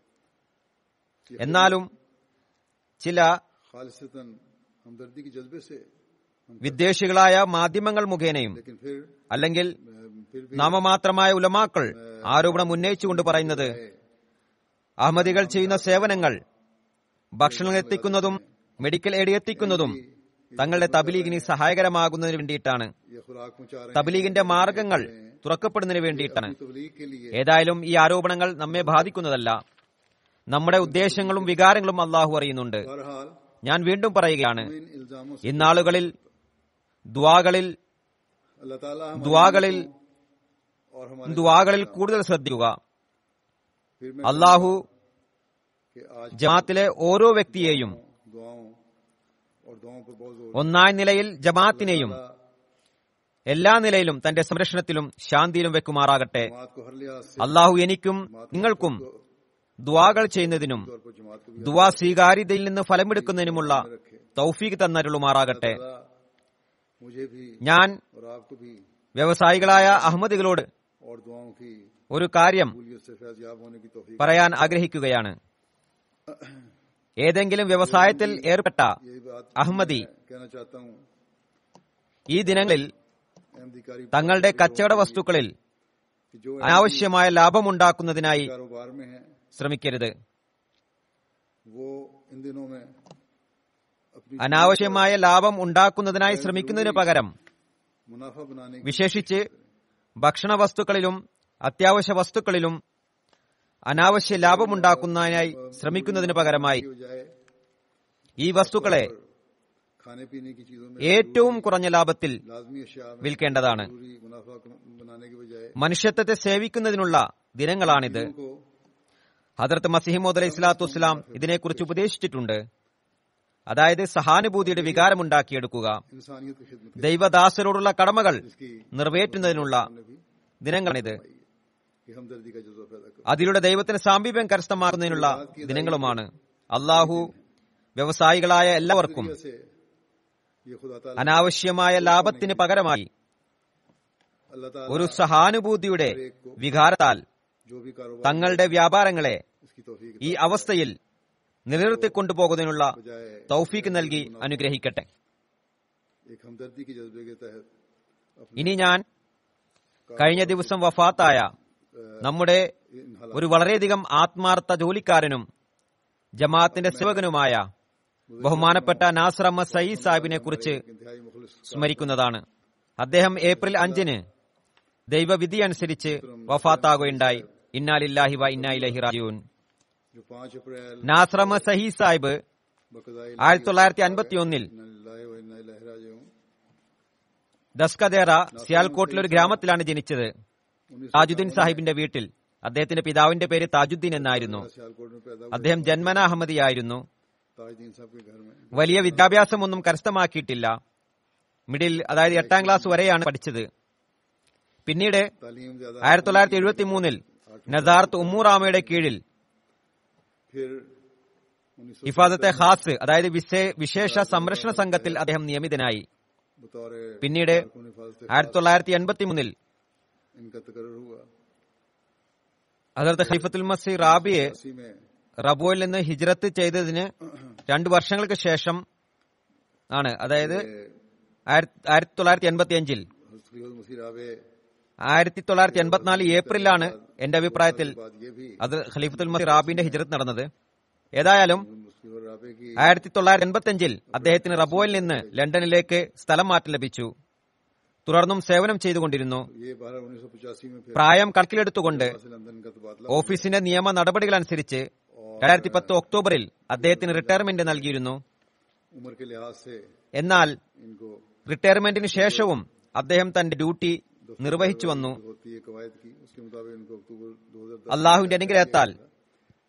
എന്നാലും ചില खालिसतन हमदर्दी के जज्बे से हम വിദ്വേഷികളായ മാധ്യമങ്ങൾ മുഖേനയും लेकिन फिर അല്ലെങ്കിൽ अ, फिर भी നാമമാത്രമായ ഉലമാക്കൾ ആരോപണം ഉന്നയിച്ചുകൊണ്ട് പറയുന്നത് അഹമ്മദികൾ ചെയ്യുന്ന സേവനങ്ങൾ ഭക്ഷണം എത്തിക്കുന്നതും മെഡിക്കൽ എയ്ഡ് എത്തിക്കുന്നതും തങ്ങളുടെ തബ്ലീഗിന് സഹായകരമാകുന്നതിന് വേണ്ടിയിട്ടാണ് ये खुराक पहुंचा रहे തബ്ലീഗിന്റെ മാർഗങ്ങൾ തുറക്കപ്പെടുന്നതിന് വേണ്ടിയിട്ടാണ് हैं तबलीग के लिए ഏതായാലും ഈ ആരോപണങ്ങൾ നമ്മെ ബാധിക്കുന്നതല്ല നമ്മുടെ ഉദ്ദേശങ്ങളും വികാരങ്ങളും അള്ളാഹു അറിയുന്നുണ്ട് बहरहाल ഞാൻ വീണ്ടും പറയുകയാണ് इन इल्जामों से ഇന്നാളുകളിൽ ദ്വാകളിൽ अल्लाह ताला हमारी ദ്വാകളിൽ और हमारे ദ്വാകളിൽ കൂടുതൽ ശ്രദ്ധിക്കുക फिर मैं അള്ളാഹു कि आज ജമാത്തിലെ ഓരോ വ്യക്തിയെയും दुआओं और दुआओं पर बहुत जोर ഒന്നാം നിലയിൽ ജമാത്തിനെയും എല്ലാ നിലയിലും തന്റെ സംരക്ഷണത്തിലും ശാന്തിയിലും വെക്കുമാറാകട്ടെ जमात को हर लिहाज से അള്ളാഹു എനിക്കും നിങ്ങൾക്കും ദ്വാകൾ ചെയ്യുന്നതിനും तौर पर जमात को भी ദുവാ സ്വീകാര്യതയിൽ നിന്ന് ഫലമെടുക്കുന്നതിനുമുള്ള തൗഫീഖ് തന്നരുളുമാറാകട്ടെ अल्लाह मुझे भी ഞാൻ और आपको भी വ്യവസായികളായ അഹമ്മദികളോട് और दुआओं की ഒരു കാര്യം कबूलियत से फैजयाब होने की तौफीक പറയാൻ ആഗ്രഹിക്കുകയാണ് ഏതെങ്കിലും വ്യവസായത്തിൽ ഏർപ്പെട്ട यही बात അഹമ്മദി कहना चाहता हूँ ഈ ദിനങ്ങളിൽ अहमदीकारी തങ്ങളുടെ കച്ചവട വസ്തുക്കളിൽ कि जो അനാവശ്യമായ ലാഭമുണ്ടാക്കുന്നതിനായി कारोबार में है ശ്രമിക്കരുത് वो इन दिनों में अपनी അനാവശ്യമായ ലാഭം ഉണ്ടാക്കുന്നതിനായി ശ്രമിക്കുന്നതിന് പകരം मुनाफा बनाने की വിശേഷിച്ച് ഭക്ഷണ വസ്തുക്കളിലും അത്യാവശ്യ വസ്തുക്കളിലും അനാവശ്യ ലാഭമുണ്ടാക്കുന്നതിനായി ശ്രമിക്കുന്നതിന് പകരമായി बजाय ഈ വസ്തുക്കളെ खाने पीने की चीजों में ഏറ്റവും കുറഞ്ഞ ലാഭത്തിൽ लाजमी अशिया में വിൽക്കേണ്ടതാണ് जरूरी मुनाफा बनाने के बजाय മനുഷ്യത്വത്തെ സേവിക്കുന്നതിനുള്ള ദിനങ്ങളാണിത് को ഹജറത്ത് മസിഹിമോദ് അലൈഹി സ്വലാത്തു വസ്സലാം ഇതിനെക്കുറിച്ച് ഉപദേശിച്ചിട്ടുണ്ട് അതായത് സഹാനുഭൂതിയുടെ വികാരമുണ്ടാക്കിയെടുക്കുക इंसानियत की खिदमत ദൈവദാസരോടുള്ള കടമകൾ इसकी നിറവേറ്റുന്നതിനുള്ള ने भी ദിനങ്ങളാണിത് कि हमदर्दी का जज्बा पैदा करो അതിലൂടെ ദൈവത്തിന് സാമീപ്യം കരസ്ഥമാക്കുന്നതിനുള്ള ദിനങ്ങളുമാണ് അള്ളാഹു വ്യവസായികളായ എല്ലാവർക്കും से ये खुदा ताला അനാവശ്യമായ ലാഭത്തിന് പകരമായി अल्लाह ताला ഒരു സഹാനുഭൂതിയുടെ വികാരത്താൽ जो भी कारोबार തങ്ങളുടെ വ്യാപാരങ്ങളെ इसकी तौफीक ഈ അവസ്ഥയിൽ നിലനിർത്തിക്കൊണ്ടുപോകുന്നതിനുള്ള बजाय തൗഫീക്ക് നൽകി അനുഗ്രഹിക്കട്ടെ एक हमदर्दी के जज्बे के तहत अपने ഇനി ഞാൻ കഴിഞ്ഞ ദിവസം വഫാത്തായ നമ്മുടെ इन हालात ഒരു വളരെയധികം ആത്മാർത്ഥ ജോലിക്കാരനും ജമാഅത്തിന്റെ സേവകനുമായ ബഹുമാനപ്പെട്ട നാസർ അഹമ്മദ് സയ്യിദ് സാഹിബിനെ കുറിച്ച് इंतहाई मुखलिस സ്മരിക്കുന്നതാണ് അദ്ദേഹം ഏപ്രിൽ അഞ്ചിന് ദൈവവിധി അനുസരിച്ച് വഫാത്താകുകയുണ്ടായി ഇന്നാലില്ലാഹി വ ഇന്നാ ഇലൈഹി റാജിഊൻ जो पाँच अप्रैल നാസർ അഹമ്മദ് സഹീ സാഹിബ് बकदाई ആയിരത്തി തൊള്ളായിരത്തി അൻപത്തി ഒന്നിൽ ദസ്കദേറ സിയാൽകോട്ടിലെ ഒരു ഗ്രാമത്തിലാണ് ജനിച്ചത് താജുദ്ദീൻ സാഹിബിന്റെ വീട്ടിൽ അദ്ദേഹത്തിന്റെ പിതാവിന്റെ പേര് താജുദ്ദീൻ എന്നായിരുന്നു सियालकोट में पैदा हुए അദ്ദേഹം ജന്മന അഹമ്മദിയായിരുന്നു ताजदीन साहब के घर में വലിയ വിദ്യാഭ്യാസമൊന്നും കരസ്ഥമാക്കിയിട്ടില്ല മിഡിൽ അതായത് എട്ടാം ക്ലാസ് വരെയാണ് പഠിച്ചത് പിന്നീട് तालीम ज्यादा ആയിരത്തി തൊള്ളായിരത്തി എഴുപത്തി മൂന്നിൽ നസാർത്ത് ഉമ്മൂറാമയുടെ കീഴിൽ फिर उन्नीस सौ ഹിഫാദത്തെ ഖാസ് അതായത് വിശേ- വിശേഷ സംരക്ഷണ സംഘത്തിൽ അദ്ദേഹം നിയമിതനായി बतौर പിന്നീട് कारकुन हिफाजत ആയിരത്തി തൊള്ളായിരത്തി എൺപത്തി മൂന്നിൽ इनका तकर्र हुआ ഹസരത്ത് ഖൈഫത്തുൽ മസി റാബിയെ इसी में റബോയിൽ നിന്ന് ഹിജ്രത്ത് ചെയ്തതിന് രണ്ടു വർഷങ്ങൾക്ക് ശേഷം ആണ് അതായത് ആയിരത്തി ആയിരത്തി തൊള്ളായിരത്തി എൺപത്തി അഞ്ചിൽ हज़रत खलीफा मसीह रावे ആയിരത്തി തൊള്ളായിരത്തി എൺപത്തിനാല് ഏപ്രിലാണ് എന്റെ അഭിപ്രായത്തിൽ बात ये भी അത് ഖലീഫത്തുൽ മസി റാബിന്റെ ഹിജ്രത്ത് നടന്നത് ഏതായാലും मुस्लिम रावे की ആയിരത്തി തൊള്ളായിരത്തി എൺപത്തി അഞ്ചിൽ അദ്ദേഹത്തിന് റബോയിൽ നിന്ന് ലണ്ടനിലേക്ക് സ്ഥലം മാറ്റം ലഭിച്ചു തുടർന്നും സേവനം ചെയ്തുകൊണ്ടിരുന്നു ये बारह उन्नीस सौ पचासी में फिर പ്രായം കണക്കിലെടുത്തുകൊണ്ട് से लंदन का तबादला ഓഫീസിന്റെ നിയമ നടപടികളനുസരിച്ച് രണ്ടായിരത്തി പത്ത് ഒക്ടോബറിൽ അദ്ദേഹത്തിന് റിട്ടയർമെന്റ് നൽകിയിരുന്നു उम्र के लिहाज से എന്നാൽ इनको റിട്ടയർമെന്റിന് ശേഷവും അദ്ദേഹം തന്റെ ഡ്യൂട്ടി നിർവഹിച്ചു വന്നു होती है कवायद की उसके मुताबिक इनको अक्टूबर दो हजार അള്ളാഹുവിന്റെ അനുഗ്രഹത്താൽ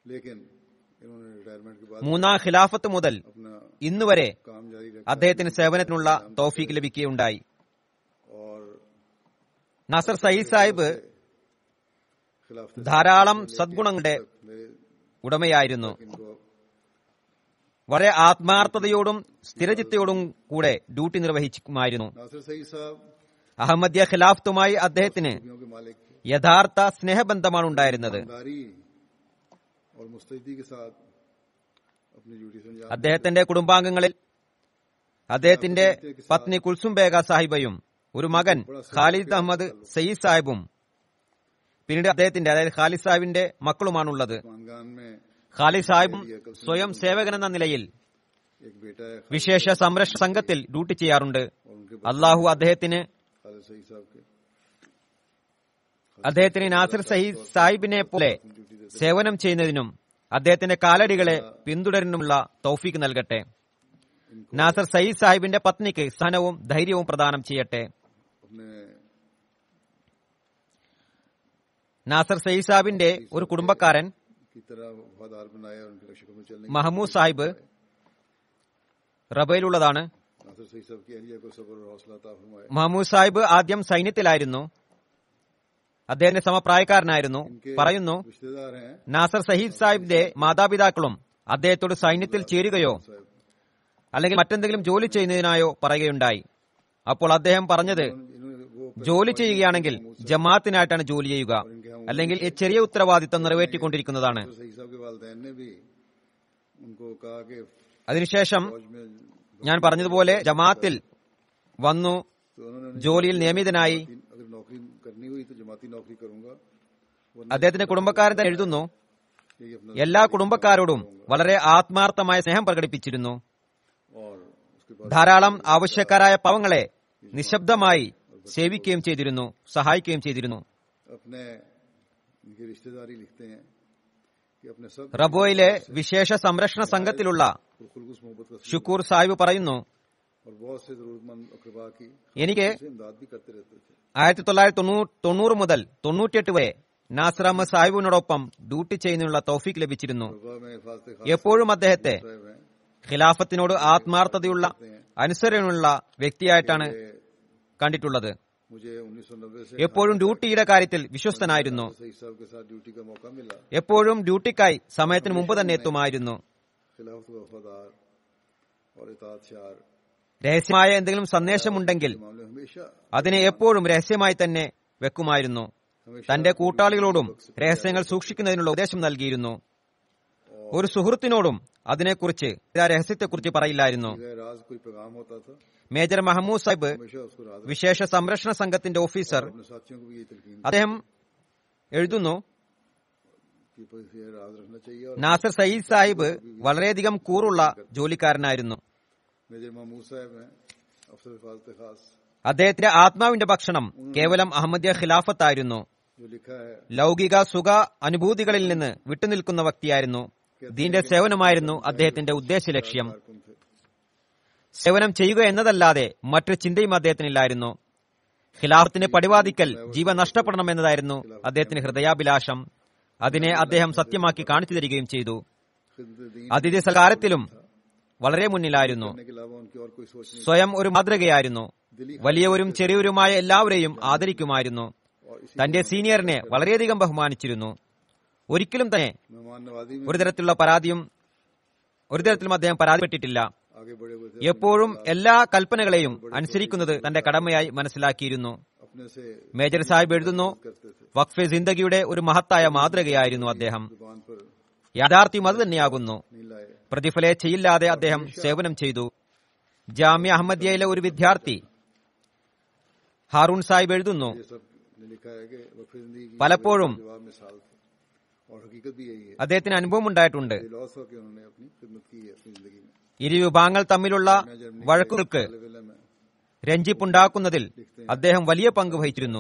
लेकिन इन्होंने रिटायरमेंट के बाद മൂന്നാം ഖിലാഫത്ത് മുതൽ अपना ഇന്നുവരെ काम जारी रखा അദ്ദേഹത്തിന് സേവനത്തിനുള്ള തൗഫീക്ക് ലഭിക്കുകയുണ്ടായി और നാസർ സയ്യിദ് സാഹിബ് खिलाफ ധാരാളം സദ്ഗുണങ്ങളുടെ मेरे ഉടമയായിരുന്നു इनको വളരെ ആത്മാർത്ഥതയോടും സ്ഥിരചിത്തയോടും കൂടെ ഡ്യൂട്ടി നിർവഹിക്കുമായിരുന്നു नासिर सईद साहब അഹമ്മദിയ ഖിലാഫത്തുമായി അദ്ദേഹത്തിന് खूबियों के मालिक थे യഥാർത്ഥ സ്നേഹബന്ധമാണ് ഉണ്ടായിരുന്നത് ईमानदारी और मुस्तैदी के साथ अपनी ड्यूटी से अंजाम അദ്ദേഹത്തിന്റെ കുടുംബാംഗങ്ങളിൽ അദ്ദേഹത്തിന്റെ പത്നി കുൽസും ബേഗ സാഹിബയും ഒരു മകൻ ഖാലിദ് അഹമ്മദ് സയ്യിദ് സാഹിബും പിന്നീട് അദ്ദേഹത്തിന്റെ അതായത് ഖാലിദ് സാഹിബിന്റെ മക്കളുമാണുള്ളത് खानगान में ഖാലിദ് സാഹിബും സ്വയം സേവകനെന്ന നിലയിൽ एक बेटा है വിശേഷ സംരക്ഷണ സംഘത്തിൽ ഡ്യൂട്ടി ചെയ്യാറുണ്ട് और उनके അള്ളാഹു അദ്ദേഹത്തിന് खालिद सईद साहब के അദ്ദേഹത്തിന് നാസിർ സഹീദ് സാഹിബിനെ പോലെ സേവനം ചെയ്യുന്നതിനും അദ്ദേഹത്തിന്റെ കാലടികളെ പിന്തുടരുന്നതിനുമുള്ള തൗഫീക്ക് നൽകട്ടെ നാസർ സയ്യിദ് സാഹിബിന്റെ പത്നിക്ക് സഹനവും ധൈര്യവും പ്രദാനം ചെയ്യട്ടെ अपने നാസർ സയ്യിദ് സാഹിബിന്റെ ഒരു കുടുംബക്കാരൻ की तरह वफादार बनाया और उनके रक्षकों में चलने മഹമ്മൂദ് സാഹിബ് റബയിലുള്ളതാണ് नासिर सईद साहब की अहलिया को सब्र और हौसला अता फरमाए മഹമ്മൂദ് സാഹിബ് ആദ്യം സൈന്യത്തിലായിരുന്നു അദ്ദേഹത്തിന്റെ സമപ്രായക്കാരനായിരുന്നു പറയുന്നു रिश्तेदार हैं നാസർ സഹീദ് സാഹിബിന്റെ മാതാപിതാക്കളും അദ്ദേഹത്തോട് സൈന്യത്തിൽ ചേരുകയോ साहब അല്ലെങ്കിൽ മറ്റെന്തെങ്കിലും ജോലി ചെയ്യുന്നതിനായോ പറയുകയുണ്ടായി അപ്പോൾ അദ്ദേഹം പറഞ്ഞത് इन्होंने वो ജോലി ചെയ്യുകയാണെങ്കിൽ ജമാഅത്തിനായിട്ടാണ് ജോലി ചെയ്യുക അല്ലെങ്കിൽ ഈ ചെറിയ ഉത്തരവാദിത്തം നിറവേറ്റിക്കൊണ്ടിരിക്കുന്നതാണ് नासिर सईद साहब के वालदेन ने भी उनको कहा कि അതിനുശേഷം फौज में ഞാൻ പറഞ്ഞതുപോലെ ജമാഅത്തിൽ വന്നു तो उन्होंने ജോലിയിൽ നിയമിതനായി अगर नौकरी करनी हुई तो जमाती नौकरी करूंगा അദ്ദേഹത്തിന്റെ കുടുംബക്കാരൻ തന്നെ എഴുതുന്നു यही अपना എല്ലാ കുടുംബക്കാരോടും വളരെ ആത്മാർത്ഥമായ സ്നേഹം പ്രകടിപ്പിച്ചിരുന്നു और उसके बाद ധാരാളം ആവശ്യക്കാരായ പാവങ്ങളെ നിശബ്ദമായി സേവിക്കുകയും ചെയ്തിരുന്നു സഹായിക്കുകയും ചെയ്തിരുന്നു अपने इनकी रिश्तेदारी लिखते हैं कि अपने सब റബോയിലെ വിശേഷ സംരക്ഷണ സംഘത്തിലുള്ള खुलगुस मोहब्बत का ഷുക്കൂർ സാഹിബ് പറയുന്നു और बहुत से जरूरतमंद अकरबा की എനിക്ക് से इमदाद भी करते रहते थे ആയിരത്തി തൊള്ളായിരത്തി തൊണ്ണൂ- തൊണ്ണൂറ് മുതൽ തൊണ്ണൂറ്റിയെട്ട് വരെ നാസർ അഹമ്മദ് സാഹിബിനോടൊപ്പം ഡ്യൂട്ടി ചെയ്യുന്നതിനുള്ള തൗഫീക്ക് ലഭിച്ചിരുന്നു अकरबा में हिफाजत खास എപ്പോഴും അദ്ദേഹത്തെ साहब हैं ഖിലാഫത്തിനോട് ആത്മാർത്ഥതയുള്ള അനുസരണയുള്ള വ്യക്തിയായിട്ടാണ് കണ്ടിട്ടുള്ളത് मुझे उन्नीस सौ नब्बे से എപ്പോഴും ഡ്യൂട്ടിയുടെ കാര്യത്തിൽ വിശ്വസ്തനായിരുന്നു सईद साहब के साथ ड्यूटी का मौका मिला എപ്പോഴും ഡ്യൂട്ടിക്കായി സമയത്തിന് മുമ്പ് തന്നെ എത്തുമായിരുന്നു खिलाफत का वफादार और इतात शार രഹസ്യമായ എന്തെങ്കിലും സന്ദേശമുണ്ടെങ്കിൽ मामले हमेशा അതിനെ എപ്പോഴും രഹസ്യമായി തന്നെ വെക്കുമായിരുന്നു തന്റെ കൂട്ടാളികളോടും രഹസ്യങ്ങൾ സൂക്ഷിക്കുന്നതിനുള്ള ഉപദേശം നൽകിയിരുന്നു ഒരു സുഹൃത്തിനോടും അതിനെക്കുറിച്ച് ആ രഹസ്യത്തെക്കുറിച്ച് പറയില്ലായിരുന്നു गए राज कोई पैगाम होता था മേജർ മഹമ്മൂദ് സാഹിബ് हमेशा उसको राज വിശേഷ സംരക്ഷണ സംഘത്തിന്റെ ഓഫീസർ अपने साथियों को भी ये तलकीन അദ്ദേഹം എഴുതുന്നു की बस ये राज रखना चाहिए और നാസർ സയ്യിദ് സാഹിബ് വളരെയധികം കൂറുള്ള ജോലിക്കാരനായിരുന്നു मेजर महमूद साहब हैं अफसर हिफाजत खास അദ്ദേഹത്തിന്റെ ആത്മാവിന്റെ ഭക്ഷണം കേവലം അഹമ്മദിയ ഖിലാഫത്തായിരുന്നു जो लिखा है ലൗകിക സുഖ അനുഭൂതികളിൽ നിന്ന് വിട്ടുനിൽക്കുന്ന വ്യക്തിയായിരുന്നു ദീന്റെ സേവനമായിരുന്നു അദ്ദേഹത്തിന്റെ ഉദ്ദേശ ലക്ഷ്യം कारकुन थे സേവനം ചെയ്യുക എന്നതല്ലാതെ മറ്റൊരു ചിന്തയും അദ്ദേഹത്തിനില്ലായിരുന്നു ഖിലാഫത്തിന് പടിവാദിക്കൽ ജീവൻ നഷ്ടപ്പെടണം എന്നതായിരുന്നു അദ്ദേഹത്തിന് ഹൃദയാഭിലാഷം അതിനെ അദ്ദേഹം സത്യമാക്കി കാണിച്ചു തരികയും ചെയ്തു खिदमत दीन അതിഥി സൽക്കാരത്തിലും വളരെ മുന്നിലായിരുന്നു करने के अलावा उनकी और कोई सोच नहीं സ്വയം ഒരു മാതൃകയായിരുന്നു വലിയവരും ചെറിയവരുമായ എല്ലാവരെയും ആദരിക്കുമായിരുന്നു और इसी തന്റെ സീനിയറിനെ വളരെയധികം ബഹുമാനിച്ചിരുന്നു ഒരിക്കലും തന്നെ मेहमान नवाजी में ഒരു തരത്തിലുള്ള പരാതിയും ഒരു തരത്തിലും അദ്ദേഹം പരാതിപ്പെട്ടിട്ടില്ല आगे बढ़े हुए थे എപ്പോഴും എല്ലാ കൽപ്പനകളെയും അനുസരിക്കുന്നത് തന്റെ കടമയായി മനസ്സിലാക്കിയിരുന്നു अपने से മേജർ സാഹിബ് എഴുതുന്നു करते थे വഖഫെ ജിന്ദഗിയുടെ ഒരു മഹത്തായ മാതൃകയായിരുന്നു അദ്ദേഹം जुबान पर യാഥാർത്ഥ്യം അത് തന്നെയാകുന്നു नहीं लाए പ്രതിഫലേച്ഛയില്ലാതെ അദ്ദേഹം സേവനം ചെയ്തു ജാമ്യ അഹമ്മദിയയിലെ ഒരു വിദ്യാർത്ഥി ഹാറൂൺ സാഹിബ് എഴുതുന്നു ये सब ने लिखा है कि वक्फ जिंदगी की പലപ്പോഴും जवाब मिसाल थे और हकीकत भी यही है അദ്ദേഹത്തിന് അനുഭവം ഉണ്ടായിട്ടുണ്ട് ये लॉस हो कि उन्होंने अपनी खिदमत की है अपनी जिंदगी में ഇരു വിഭാഗങ്ങൾ തമ്മിലുള്ള मैं जर्मनी വഴക്കുകൾക്ക് के लेवल में രഞ്ജിപ്പുണ്ടാക്കുന്നതിൽ അദ്ദേഹം വലിയ പങ്ക് വഹിച്ചിരുന്നു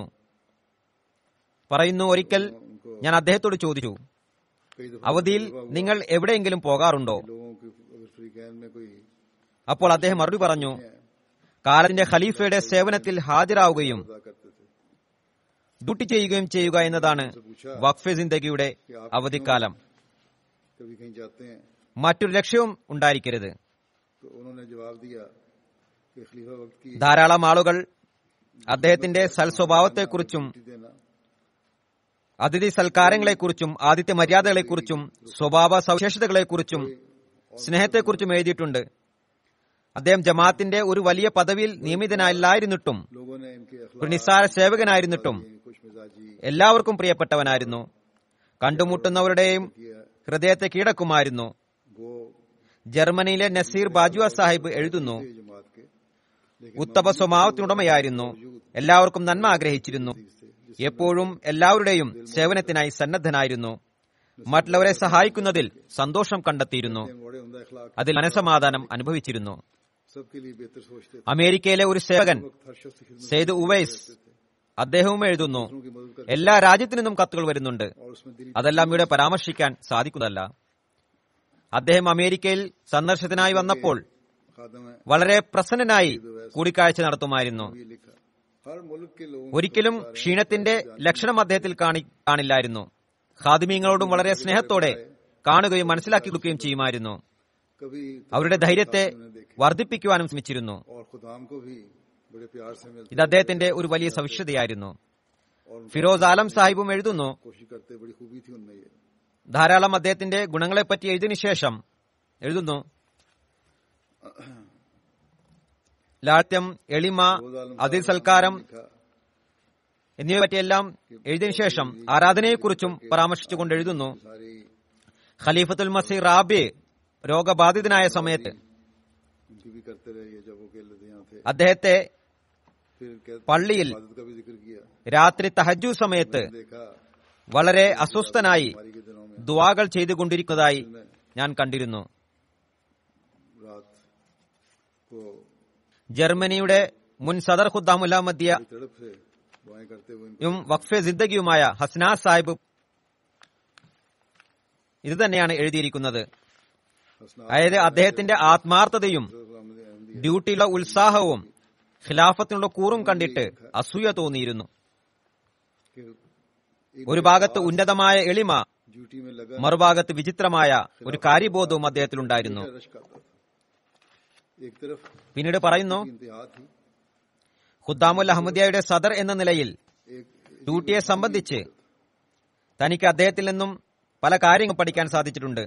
പറയുന്നു ഒരിക്കൽ ഞാൻ അദ്ദേഹത്തോട് ചോദിച്ചു कई दफा അവധിയിൽ നിങ്ങൾ എവിടെയെങ്കിലും പോകാറുണ്ടോ लोगों की अगर फ्री कैन में कोई അപ്പോൾ അദ്ദേഹം മറുപടി പറഞ്ഞു കാലത്തിന്റെ ഖലീഫയുടെ സേവനത്തിൽ ഹാജരാവുകയും अदा करते थे ഡ്യൂട്ടി ചെയ്യുകയും ചെയ്യുക എന്നതാണ് വഖഫെ ജിന്ദഗിയുടെ അവധിക്കാലം कभी कहीं जाते हैं മറ്റൊരു ലക്ഷ്യവും ഉണ്ടായിരിക്കരുത് तो उन्होंने जवाब दिया कि खलीफा वक्त की ധാരാളം ആളുകൾ അദ്ദേഹത്തിന്റെ സൽസ്വഭാവത്തെക്കുറിച്ചും छुट्टी देना അതിഥി സൽക്കാരങ്ങളെക്കുറിച്ചും ആദിത്യ മര്യാദകളെക്കുറിച്ചും സ്വഭാവ സവിശേഷതകളെക്കുറിച്ചും സ്നേഹത്തെക്കുറിച്ചും എഴുതിയിട്ടുണ്ട് അദ്ദേഹം ജമാഅത്തിന്റെ ഒരു വലിയ പദവിയിൽ നിയമിതനല്ലായിരുന്നിട്ടും लोगों ने इनके ഒരു अखलाक നിസ്സാര സേവകനായിരുന്നിട്ടും खुश मिजाजी എല്ലാവർക്കും പ്രിയപ്പെട്ടവനായിരുന്നു കണ്ടുമുട്ടുന്നവരുടെയും किया ഹൃദയത്തെ കീഴക്കുമായിരുന്നു वो ജർമ്മനിയിലെ നസീർ ബാജുവ സാഹിബ് എഴുതുന്നു थे जमात के ഉത്തമ സ്വഭാവത്തിനുടമയായിരുന്നു എല്ലാവർക്കും നന്മ ആഗ്രഹിച്ചിരുന്നു എപ്പോഴും എല്ലാവരുടെയും സേവനത്തിനായി സന്നദ്ധനായിരുന്നു മറ്റുള്ളവരെ സഹായിക്കുന്നതിൽ സന്തോഷം കണ്ടെത്തിയിരുന്നു लेकिन बड़े उमदा अखलाक അതിൽ മനസമാധാനം അനുഭവിച്ചിരുന്നു सबके लिए बेहतर सोचते थे അമേരിക്കയിലെ ഒരു സേവകൻ वक्त हर शख्स की खिदमत സെയ്ദ് उवൈസ് അദ്ദേഹവും എഴുതുന്നു दूसरों की मदद कर എല്ലാ രാജ്യത്തു നിന്നും കത്തുകൾ വരുന്നുണ്ട് और उसमें दिल അതെല്ലാം ഇവിടെ പരാമർശിക്കാൻ സാധിക്കുന്നതല്ല അദ്ദേഹം അമേരിക്കയിൽ സന്ദർശനത്തിനായി വന്നപ്പോൾ खादम है വളരെ പ്രസന്നനായി കൂടിക്കാഴ്ച നടത്തുമായിരുന്നു ये लिखा हर मुल्क के लोगों ഒരിക്കലും ക്ഷീണത്തിന്റെ ലക്ഷണം അദ്ദേഹത്തിൽ കാണി കാണില്ലായിരുന്നു ഖാദിമീങ്ങളോടും വളരെ സ്നേഹത്തോടെ കാണുകയും മനസ്സിലാക്കി കൊടുക്കുകയും ചെയ്യുമായിരുന്നു कभी അവരുടെ ധൈര്യത്തെ വർദ്ധിപ്പിക്കുവാനും ശ്രമിച്ചിരുന്നു और खुदाम को भी बड़े प्यार से मिलते ഇത് അദ്ദേഹത്തിന്റെ ഒരു വലിയ സവിശേഷതയായിരുന്നു ഫിറോസ് ആലം സാഹിബും എഴുതുന്നു कोशिश करते बड़ी खूबी थी उनमें ये ധാരാളം അദ്ദേഹത്തിന്റെ ഗുണങ്ങളെപ്പറ്റി എഴുതിയതിനു ശേഷം എഴുതുന്നു ലാളിത്യം എളിമ അതിൽ സൽക്കാരം लिखा എന്നിവയെ പറ്റിയെല്ലാം എഴുതിയതിനു ശേഷം ആരാധനയെക്കുറിച്ചും പരാമർശിച്ചുകൊണ്ട് എഴുതുന്നു सारी ഖലീഫത്തുൽ മസീർ റാബി രോഗബാധിതനായ സമയത്ത് उनकी भी करते रहे ये जब वो अकेले थे यहाँ थे അദ്ദേഹത്തെ फिर कहते പള്ളിയിൽ इबादत का भी जिक्र किया രാത്രി തഹജു സമയത്ത് देखा വളരെ അസ്വസ്ഥനായി बीमारी के दिनों में ദുവാകൾ ചെയ്തുകൊണ്ടിരിക്കുന്നതായി ഞാൻ കണ്ടിരുന്നു रात को ജർമ്മനിയുടെ മുൻ സദർ ഖുദ്ദാമുല്ലാമദ്യ बड़ी तड़प से दुआएं करते हुए इनको യും വഖഫെ സിദ്ദഗിയുമായ ഹസ്ന സാഹിബ് ഇത് തന്നെയാണ് എഴുതിയിരിക്കുന്നത് हंसना അതായത് അദ്ദേഹത്തിന്റെ ആത്മാർത്ഥതയും अहमदी ഡ്യൂട്ടിയിലുള്ള ഉത്സാഹവും ഖിലാഫത്തിനുള്ള കൂറും കണ്ടിട്ട് അസൂയ തോന്നിയിരുന്നു के ഒരു ഭാഗത്ത് ഉന്നതമായ എളിമ ड्यूटी में लगा മറുഭാഗത്ത് വിചിത്രമായ ഒരു കാര്യബോധവും അദ്ദേഹത്തിലുണ്ടായിരുന്നു रश्क आता था एक तरफ പിന്നീട് പറയുന്നു इंतहा थी ഖുദ്ദാമുൽ അഹമ്മദിയയുടെ സദർ എന്ന നിലയിൽ एक ഡ്യൂട്ടിയെ സംബന്ധിച്ച് തനിക്ക് അദ്ദേഹത്തിൽ നിന്നും പല കാര്യങ്ങൾ പഠിക്കാൻ സാധിച്ചിട്ടുണ്ട്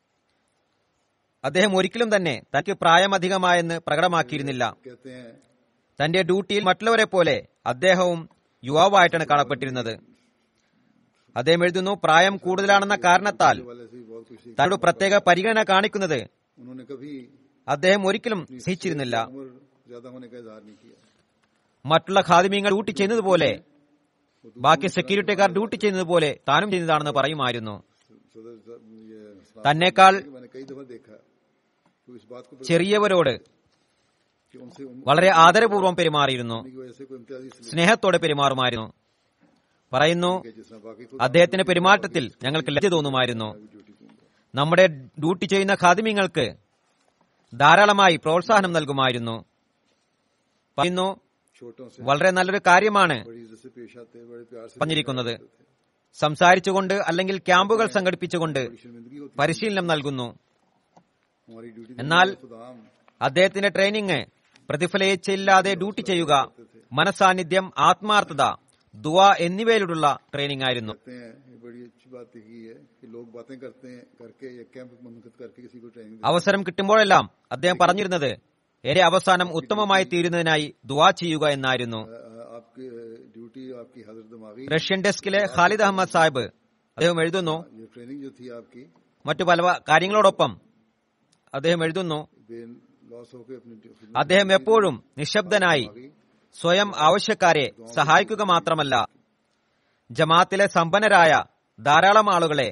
അദ്ദേഹം ഒരിക്കലും തന്നെ തനിക്ക് പ്രായമധികമായെന്ന് പ്രകടമാക്കിയിരുന്നില്ല कहते हैं തന്റെ ഡ്യൂട്ടിയിൽ മറ്റുള്ളവരെ പോലെ അദ്ദേഹവും യുവാവായിട്ടാണ് കാണപ്പെട്ടിരുന്നത് അദ്ദേഹം എഴുതുന്നു പ്രായം കൂടുതലാണെന്ന കാരണത്താൽ वाले से भी बहुत कुछ सीखा തന്നോട് പ്രത്യേക പരിഗണന കാണിക്കുന്നത് उन्होंने कभी അദ്ദേഹം ഒരിക്കലും സഹിച്ചിരുന്നില്ല उम्र ज्यादा होने का इजहार नहीं किया മറ്റുള്ള ഖാദിമീങ്ങൾ ഡ്യൂട്ടി ചെയ്യുന്നത് പോലെ ബാക്കി സെക്യൂരിറ്റിക്കാർ ഡ്യൂട്ടി ചെയ്യുന്നത് പോലെ താനും ചെയ്യുന്നതാണെന്ന് പറയുമായിരുന്നു सदर साहब ये सलाम തന്നേക്കാൾ कि मैंने कई दफा देखा तो इस बात को ചെറിയവരോട് कि उनसे उम्र വളരെ ആദരപൂർവ്വം പെരുമാറിയിരുന്നു की वजह से कोई इम्तियाज इसलिए സ്നേഹത്തോടെ പെരുമാറുമായിരുന്നു പറയുന്നു कि जिस तरह बाकी खुद അദ്ദേഹത്തിന്റെ പെരുമാറ്റത്തിൽ ഞങ്ങൾക്ക് ലജ്ജ തോന്നുമായിരുന്നു ड्यूटी दूंगा നമ്മുടെ ഡ്യൂട്ടി ചെയ്യുന്ന ഖാദിമ്യങ്ങൾക്ക് ധാരാളമായി പ്രോത്സാഹനം നൽകുമായിരുന്നു പറയുന്നു छोटों से വളരെ നല്ലൊരു കാര്യമാണ് बड़ी इज्जत से पेश आते हैं बड़े प्यार से പറഞ്ഞിരിക്കുന്നത് സംസാരിച്ചുകൊണ്ട് അല്ലെങ്കിൽ ക്യാമ്പുകൾ സംഘടിപ്പിച്ചുകൊണ്ട് बड़ी शर्मिंदगी होती പരിശീലനം നൽകുന്നു है हमारी ड्यूटी എന്നാൽ खुदाम അദ്ദേഹത്തിന്റെ ട്രെയിനിങ് പ്രതിഫലയിച്ചില്ലാതെ ഡ്യൂട്ടി ചെയ്യുക മനസാന്നിധ്യം ആത്മാർത്ഥത ദുവ എന്നിവയിലുള്ള ട്രെയിനിങ് ആയിരുന്നു कहते हैं ये बड़ी अच्छी बात की है कि लोग बातें करते हैं करके या कैंप मुनकद करके किसी को ट्रेनिंग അവസരം കിട്ടുമ്പോഴെല്ലാം അദ്ദേഹം പറഞ്ഞിരുന്നത് എന്റെ അവസാനം ഉത്തമമായി തീരുന്നതിനായി ദുവാ ചെയ്യുക എന്നായിരുന്നു आपकी ड्यूटी आपकी हजरत दिमागी റഷ്യൻ ഡെസ്കിലെ ഖാലിദ് അഹമ്മദ് സാഹിബ് അദ്ദേഹം എഴുതുന്നു ये ट्रेनिंग जो थी आपकी മറ്റു പല കാര്യങ്ങളോടൊപ്പം അദ്ദേഹം എഴുതുന്നു बे लॉस होकर अपनी खिदमत അദ്ദേഹം എപ്പോഴും നിശബ്ദനായി സ്വയം ആവശ്യക്കാരെ സഹായിക്കുക മാത്രമല്ല ജമാത്തിലെ സമ്പന്നരായ ധാരാളം ആളുകളെ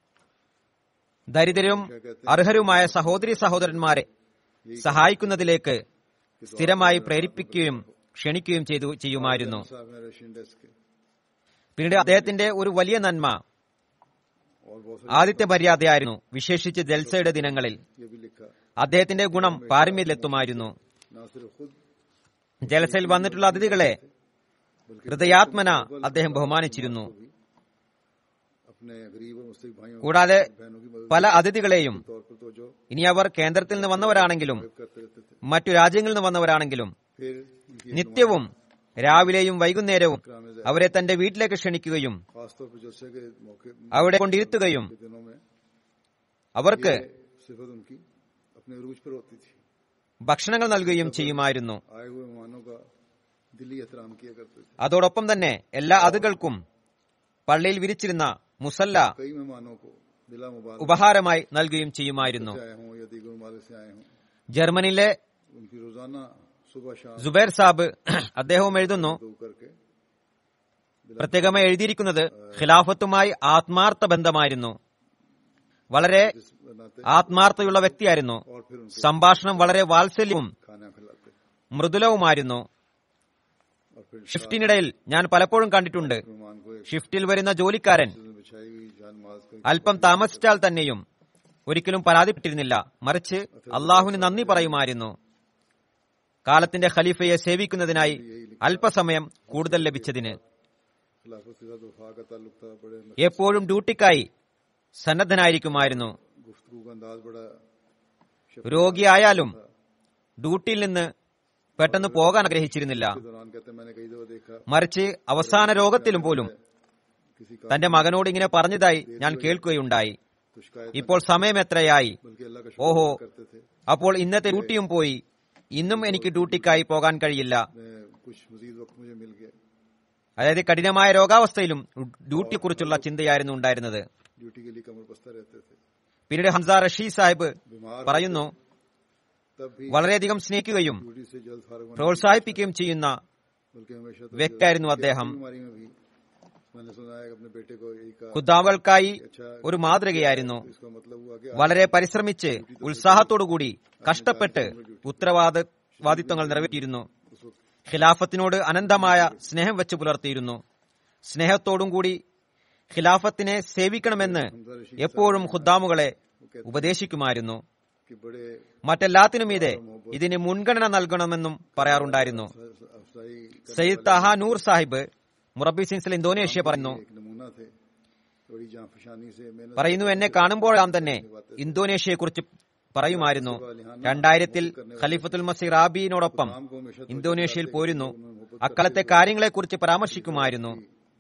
ദരിദ്രരും അർഹരുമായ സഹോദരി സഹോദരന്മാരെ സഹായിക്കുന്നതിലേക്ക് സ്ഥിരമായി പ്രേരിപ്പിക്കുകയും ക്ഷണിക്കുകയും ചെയ്തു ചെയ്യുമായിരുന്നു साहब हैं रशियन डेस्क के പിന്നീട് അദ്ദേഹത്തിന്റെ ഒരു വലിയ നന്മ और बहुत ആദിത്യ മര്യാദയായിരുന്നു വിശേഷിച്ച് ജൽസയുടെ ദിനങ്ങളിൽ सारे ये भी लिखा അദ്ദേഹത്തിന്റെ ഗുണം പാരമ്യത്തിലെത്തുമായിരുന്നു ना सिर्फ खुद ജലസയിൽ വന്നിട്ടുള്ള അതിഥികളെ ഹൃദയാത്മന അദ്ദേഹം ബഹുമാനിച്ചിരുന്നു अपने गरीब और मुस्तक भाइयों കൂടാതെ बहनों की मदद പല അതിഥികളെയും के तौर पर तो जो ഇനി അവർ കേന്ദ്രത്തിൽ നിന്ന് വന്നവരാണെങ്കിലും करते रहते थे മറ്റു രാജ്യങ്ങളിൽ നിന്ന് വന്നവരാണെങ്കിലും फिर इनकी നിത്യവും രാവിലെയും വൈകുന്നേരവും इकराम അവരെ തന്റെ വീട്ടിലേക്ക് ക്ഷണിക്കുകയും खासतौर पर जलसे के मौके അവിടെ കൊണ്ടിരുത്തുകയും के दिनों में അവർക്ക് सिफत उनकी अपने अरूज पर होती थी ഭക്ഷണങ്ങൾ നൽകുകയും ചെയ്യുമായിരുന്നു आए हुए मेहमानों का दिली एहतराम किया करते थे അതോടൊപ്പം തന്നെ എല്ലാ അതികൾക്കും പള്ളിയിൽ വിരിച്ചിരുന്ന മുസല്ല कई मेहमानों को दिला मुबारक ഉപഹാരമായി നൽകുകയും ചെയ്യുമായിരുന്നു से आए हों या दीगर ममालिक से आए हों ജർമ്മനിയിലെ उनकी रोजाना सुबह शाम ജുബൈർ സാബ് അദ്ദേഹവും എഴുതുന്നു दो करके പ്രത്യേകമായി എഴുതിയിരിക്കുന്നത് ഖിലാഫത്തുമായി ആത്മാർത്ഥ ബന്ധമായിരുന്നു വളരെ जिस बनाते ആത്മാർത്ഥതയുള്ള വ്യക്തിയായിരുന്നു और फिर उनको സംഭാഷണം വളരെ വാത്സല്യവും खाना खिलाते മൃദുലവുമായിരുന്നു और फिर ഷിഫ്റ്റിനിടയിൽ ഞാൻ പലപ്പോഴും കണ്ടിട്ടുണ്ട് मेहमान को एक ഷിഫ്റ്റിൽ വരുന്ന ജോലിക്കാരൻ में बिछाई हुई जान माज कर അല്പം താമസിച്ചാൽ തന്നെയും ഒരിക്കലും പരാതിപ്പെട്ടിരുന്നില്ല മറിച്ച് അള്ളാഹുവിന് നന്ദി പറയുമായിരുന്നു കാലത്തിന്റെ ഖലീഫയെ സേവിക്കുന്നതിനായി അല്പസമയം കൂടുതൽ ലഭിച്ചതിന് खिलाफत के साथ वफा का ताल्लुक था बड़े എപ്പോഴും ഡ്യൂട്ടിക്കായി സന്നദ്ധനായിരിക്കുമായിരുന്നു गुफ्तगू का अंदाज बड़ा രോഗിയായാലും ഡ്യൂട്ടിയിൽ നിന്ന് പെട്ടെന്ന് പോകാൻ ആഗ്രഹിച്ചിരുന്നില്ല के दौरान कहते हैं, मैंने कई दफा देखा മറിച്ച് അവസാന രോഗത്തിലും പോലും किसी का തന്റെ മകനോട് ഇങ്ങനെ പറഞ്ഞതായി ഞാൻ കേൾക്കുകയുണ്ടായി तो शिकायत ഇപ്പോൾ സമയം എത്രയായി बल्कि अल्लाह का ओहो। शुक्र करते थे അപ്പോൾ ഇന്നത്തെ ഡ്യൂട്ടിയും പോയി ഇന്നും എനിക്ക് ഡ്യൂട്ടിക്കായി പോകാൻ കഴിയില്ല मैं कुछ मजीद वक्त मुझे मिल गया അതായത് കഠിനമായ രോഗാവസ്ഥയിലും ഡ്യൂട്ടിയെക്കുറിച്ചുള്ള ചിന്തയായിരുന്നു ഉണ്ടായിരുന്നത് ड्यूटी के लिए कमर बस्ता रहते थे പിന്നീട് ഹംസ റഷീദ് സാഹിബ് बीमार പറയുന്നു तब भी വളരെയധികം സ്നേഹിക്കുകയും ड्यूटी से जल्द फारग होने പ്രോത്സാഹിപ്പിക്കുകയും ചെയ്യുന്ന बल्कि हमेशा तो വ്യക്തിയായിരുന്നു അദ്ദേഹം बीमारी में भी मैंने सुना है कि अपने बेटे को यही कहा ഖുദ്ദാവകൾക്കായി अच्छा ഒരു മാതൃകയായിരുന്നു तो इसका मतलब हुआ कि വളരെ പരിശ്രമിച്ച് ഉത്സാഹത്തോടുകൂടി കഷ്ടപ്പെട്ട് ഉത്തരവാദിത്വങ്ങൾ നിറവേറ്റിയിരുന്നു उस वक्त ഖിലാഫത്തിനോട് അനന്തമായ സ്നേഹം വെച്ച് പുലർത്തിയിരുന്നു സ്നേഹത്തോടും കൂടി ഖിലാഫത്തിനെ സേവിക്കണമെന്ന് എപ്പോഴും ഖുദ്ദാമുകളെ ഉപദേശിക്കുമായിരുന്നു कि बड़े മറ്റെല്ലാത്തിനും മീതെ ഇതിന് മുൻഗണന നൽകണമെന്നും പറയാറുണ്ടായിരുന്നു अफसाई സയ്യിദ് താഹ നൂർ സാഹിബ് മുറബി സിൻസിൽ ഇന്തോനേഷ്യ പറയുന്നു एक नमूना थे बड़ी जान फशानी से मेहनत പറയുന്നു എന്നെ കാണുമ്പോഴാം തന്നെ ഇന്തോനേഷ്യയെക്കുറിച്ച് പറയുമായിരുന്നു രണ്ടായിരത്തിൽ ഖലീഫത്തുൽ മസീർ റാബിയോടൊപ്പം काम को हमेशा ഇന്തോനേഷ്യയിൽ പോയിരുന്നു അക്കാലത്തെ കാര്യങ്ങളെക്കുറിച്ച് പരാമർശിക്കുമായിരുന്നു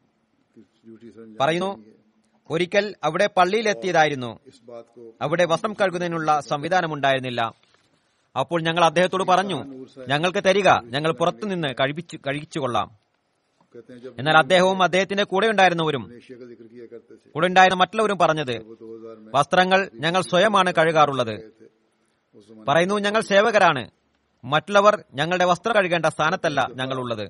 ड्यूटी से अंजाम പറയുന്നു ഒരിക്കൽ അവിടെ പള്ളിയിലെത്തിയതായിരുന്നു इस बात को അവിടെ വസ്ത്രം കഴുകുന്നതിനുള്ള സംവിധാനമുണ്ടായിരുന്നില്ല അപ്പോൾ ഞങ്ങൾ അദ്ദേഹത്തോട് പറഞ്ഞു ഞങ്ങൾക്ക് തരിക ഞങ്ങൾ പുറത്തുനിന്ന് കഴിപ്പിച്ചു കഴിച്ചുകൊള്ളാം कहते हैं जब എന്നാൽ അദ്ദേഹവും അദ്ദേഹത്തിന്റെ കൂടെ ഉണ്ടായിരുന്നവരും एशिया का जिक्र किया करते थे കൂടെ ഉണ്ടായിരുന്ന മറ്റുള്ളവരും പറഞ്ഞത് वो दो हजार में വസ്ത്രങ്ങൾ ഞങ്ങൾ സ്വയമാണ് കഴുകാറുള്ളത് गए थे उस जमाने പറയുന്നു ഞങ്ങൾ സേവകരാണ് മറ്റുള്ളവർ ഞങ്ങളുടെ വസ്ത്രം കഴുകേണ്ട സ്ഥാനത്തല്ല ഞങ്ങളുള്ളത്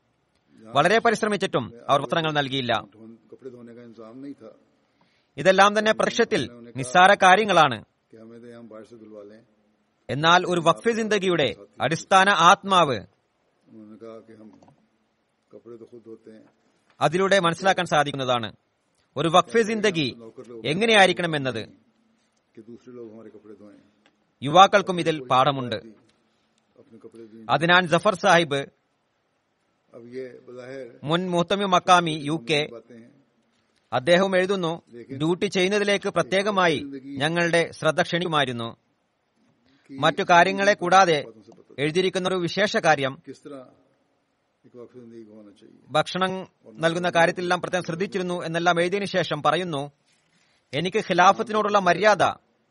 വളരെ പരിശ്രമിച്ചിട്ടും അവർ വസ്ത്രങ്ങൾ നൽകിയില്ല धोन- कपड़े धोने का इंतजाम नहीं था ഇതെല്ലാം തന്നെ പ്രത്യക്ഷത്തിൽ നിസ്സാര കാര്യങ്ങളാണ് कि हमें तो हम बाहर से धुलवा लें എന്നാൽ ഒരു വഖഫ് जिंदഗിയുടെ അടിസ്ഥാന ആത്മാവ് उन्होंने कहा कि हम कपड़े तो खुद धोते हैं അതിലൂടെ മനസ്സിലാക്കാൻ സാധിക്കുന്നതാണ് ഒരു വഖഫ് जिंदगी എങ്ങനെയായിരിക്കണം എന്നത് कि दूसरे लोग हमारे कपड़े धोएं യുവാക്കൾക്കും ഇതിൽ പാഠമുണ്ട് अपने कपड़े भी അതിനാൽ ജഫർ സാഹിബ് अब ये बज़ाहिर മുൻ മുഹത്തമി മക്കാമി യു കെ बातें हैं അദ്ദേഹം എഴുതുന്നു ഡ്യൂട്ടി ചെയ്യുന്നതിലേക്ക് പ്രത്യേകമായി ഞങ്ങളുടെ ശ്രദ്ധ ക്ഷണിക്കുമായിരുന്നു മറ്റു കാര്യങ്ങളെ കൂടാതെ എഴുതിയിരിക്കുന്ന ഒരു വിശേഷ കാര്യം किस तरह एक वक्त जिंदगी को होना चाहिए ഭക്ഷണം നൽകുന്ന കാര്യത്തിലെല്ലാം പ്രത്യേകം ശ്രദ്ധിച്ചിരുന്നു എന്നെല്ലാം എഴുതിയതിനു ശേഷം പറയുന്നു എനിക്ക് ഖിലാഫത്തിനോടുള്ള മര്യാദ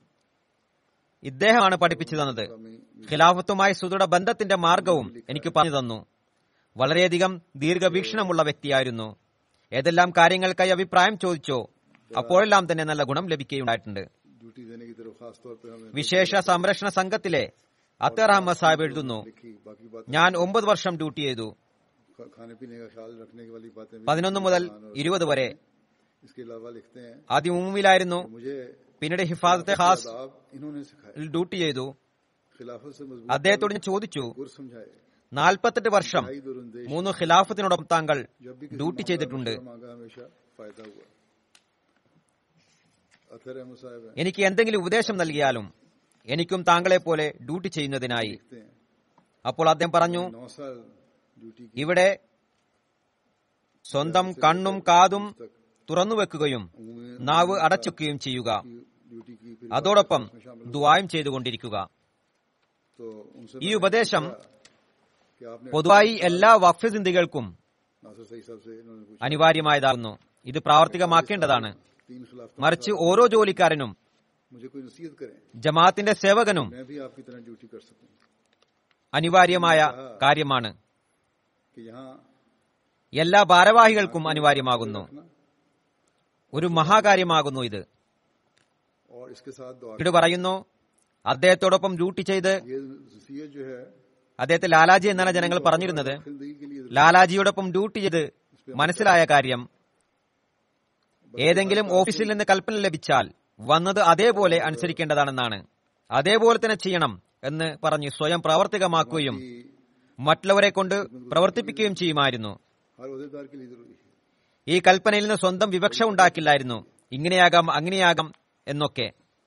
ഇദ്ദേഹമാണ് പഠിപ്പിച്ചു തന്നത് ഖിലാഫത്തുമായി സുദൃഢ ബന്ധത്തിന്റെ മാർഗവും എനിക്ക് പറഞ്ഞു തന്നു വളരെയധികം ദീർഘവീക്ഷണമുള്ള വ്യക്തിയായിരുന്നു ഏതെല്ലാം കാര്യങ്ങൾക്കായി അഭിപ്രായം ചോദിച്ചോ അപ്പോഴെല്ലാം തന്നെ നല്ല ഗുണം ലഭിക്കുകയുണ്ടായിട്ടുണ്ട് ड्यूटी देने की तरफ खास तौर पर हमें വിശേഷ സംരക്ഷണ സംഘത്തിലെ അത്തർ അഹമ്മദ് സാഹിബ് എഴുതുന്നു लिखी बाकी बात ഞാൻ ഒമ്പത് വർഷം ഡ്യൂട്ടി ചെയ്തു खाने पीने का ख्याल रखने वाली बातें भी പതിനൊന്ന് മുതൽ ഇരുപത് വരെ इसके अलावा लिखते हैं ആദ്യം ഉമ്മിലായിരുന്നു मुझे പിന്നീട് ഹിഫാദത്തെ ഖാസ് आप इन्होंने सिखाया ഡ്യൂട്ടി ചെയ്തു खिलाफत से मजबूत അദ്ദേഹത്തോട് ഞാൻ ചോദിച്ചു गुर समझाए നാൽപ്പത്തെട്ട് വർഷം ईद और अंदेश മൂന്ന് ഖിലാഫത്തിനോടൊപ്പം താങ്കൾ जब भी किसी ഡ്യൂട്ടി मामला ചെയ്തിട്ടുണ്ട് में मांगा हमेशा फायदा हुआ अथर अहमद साहब हैं, എനിക്ക് എന്തെങ്കിലും ഉപദേശം നൽകിയാലും എനിക്കും താങ്കളെ പോലെ ഡ്യൂട്ടി ചെയ്യുന്നതിനായി लिखते हैं അപ്പോൾ അദ്ദേഹം പറഞ്ഞു नौ साल ड्यूटी की ഇവിടെ സ്വന്തം കണ്ണും കാതും തുറന്നുവെക്കുകയും उन्होंने നാവ് അടച്ചുക്കുകയും ചെയ്യുക ड्यूटी की फिर അതോടൊപ്പം ദുവായും ചെയ്തുകൊണ്ടിരിക്കുക तो उनसे ഈ ഉപദേശം कि आपने പൊതുവായി എല്ലാ വഖഫ് ചിന്തികൾക്കും नासिर सही साहब से इन्होंने पूछा അനിവാര്യമായതാകുന്നു ഇത് പ്രാവർത്തികമാക്കേണ്ടതാണ് तीन खिलाफ മറിച്ച് ഓരോ ജോലിക്കാരനും मुझे कोई नसीहत करें ജമാഅത്തിന്റെ സേവകനും मैं भी आपकी तरह ड्यूटी कर सकूं അനിവാര്യമായ കാര്യമാണ് कि यहाँ എല്ലാ ഭാരവാഹികൾക്കും അനിവാര്യമാകുന്നു रखना ഒരു മഹാകാര്യമാകുന്നു ഇത് और इसके साथ दुआ ഇത് പറയുന്നു അദ്ദേഹത്തോടൊപ്പം ഡ്യൂട്ടി ചെയ്ത് ये नसीहत जो है അദ്ദേഹത്തെ ലാലാജി എന്നാണ് ജനങ്ങൾ പറഞ്ഞിരുന്നത് जिंदगी के लिए ലാലാജിയോടൊപ്പം ഡ്യൂട്ടി ചെയ്ത് മനസ്സിലായ കാര്യം ഏതെങ്കിലും ഓഫീസിൽ നിന്ന് കൽപ്പന ലഭിച്ചാൽ വന്നത് അതേപോലെ അനുസരിക്കേണ്ടതാണെന്നാണ് അതേപോലെ തന്നെ ചെയ്യണം എന്ന് പറഞ്ഞ് സ്വയം പ്രാവർത്തികമാക്കുകയും कि മറ്റുള്ളവരെ കൊണ്ട് പ്രവർത്തിപ്പിക്കുകയും ചെയ്യുമായിരുന്നു हर उहदेदार के लिए जरूरी है ഈ കൽപ്പനയിൽ നിന്ന് സ്വന്തം വിവക്ഷ ഉണ്ടാക്കില്ലായിരുന്നു ഇങ്ങനെയാകാം അങ്ങനെയാകാം എന്നൊക്കെ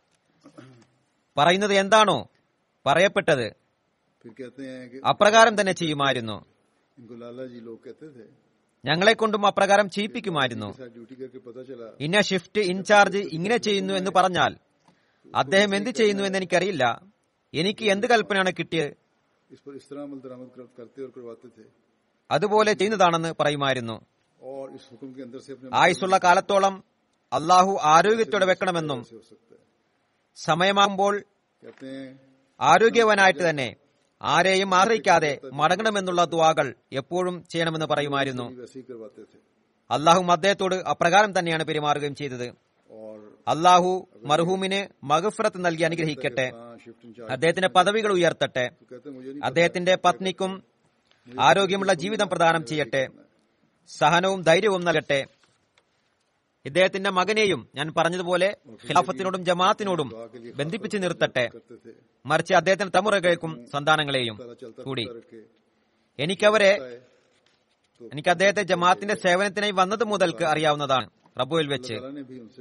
പറയുന്നത് എന്താണോ പറയപ്പെട്ടത് फिर कहते हैं कि അപ്രകാരം തന്നെ ചെയ്യുമായിരുന്നു इनको लाला जी लोग कहते थे ഞങ്ങളെ കൊണ്ടും അപ്രകാരം ചെയ്യിപ്പിക്കുമായിരുന്നു साथ ड्यूटी करके पता चला ഇന്ന ഷിഫ്റ്റ് ഇൻചാർജ് ഇങ്ങനെ ചെയ്യുന്നു എന്ന് പറഞ്ഞാൽ അദ്ദേഹം എന്ത് ചെയ്യുന്നു എന്ന് എനിക്കറിയില്ല എനിക്ക് എന്ത് കൽപ്പനയാണ് കിട്ടിയത് इस पर इस तरह अमल दरामद कर- करते और करवाते थे അതുപോലെ ചെയ്യുന്നതാണെന്ന് പറയുമായിരുന്നു और इस हुक्म के अंदर से अपने ആയുസ്സുള്ള കാലത്തോളം അള്ളാഹു ആരോഗ്യത്തോടെ വെക്കണമെന്നും से हो सकता है സമയമാകുമ്പോൾ कहते हैं ആരോഗ്യവനായിട്ട് തന്നെ ആരെയും ആശ്രയിക്കാതെ മടങ്ങണമെന്നുള്ള ദുവാകൾ എപ്പോഴും ചെയ്യണമെന്ന് പറയുമായിരുന്നു भी वैसे ही करवाते थे അള്ളാഹു അദ്ദേഹത്തോട് അപ്രകാരം തന്നെയാണ് പെരുമാറുകയും ചെയ്തത് और അള്ളാഹു മർഹൂമിന് മഗഫ്രത്ത് നൽകി അനുഗ്രഹിക്കട്ടെ हाँ शिफ्ट इंचार्ज അദ്ദേഹത്തിന്റെ പദവികൾ ഉയർത്തട്ടെ तो कहते हैं मुझे नहीं അദ്ദേഹത്തിന്റെ പത്നിക്കും ആരോഗ്യമുള്ള ജീവിതം പ്രദാനം ചെയ്യട്ടെ സഹനവും ധൈര്യവും നൽകട്ടെ ഇദ്ദേഹത്തിന്റെ മകനെയും ഞാൻ പറഞ്ഞതുപോലെ ഖിലാഫത്തിനോടും ജമാഅത്തിനോടും ബന്ധിപ്പിച്ച് നിർത്തട്ടെ करते थे മറിച്ച് അദ്ദേഹത്തിന്റെ തമുറകൾക്കും സന്താനങ്ങളെയും ताला चलता കൂടി फिरता रखे എനിക്കവരെ है എനിക്ക് അദ്ദേഹത്തെ ജമാഅത്തിന്റെ സേവനത്തിനായി വന്നത് മുതൽക്ക് അറിയാവുന്നതാണ് റബുവിൽ വെച്ച് ताला ने भी उनसे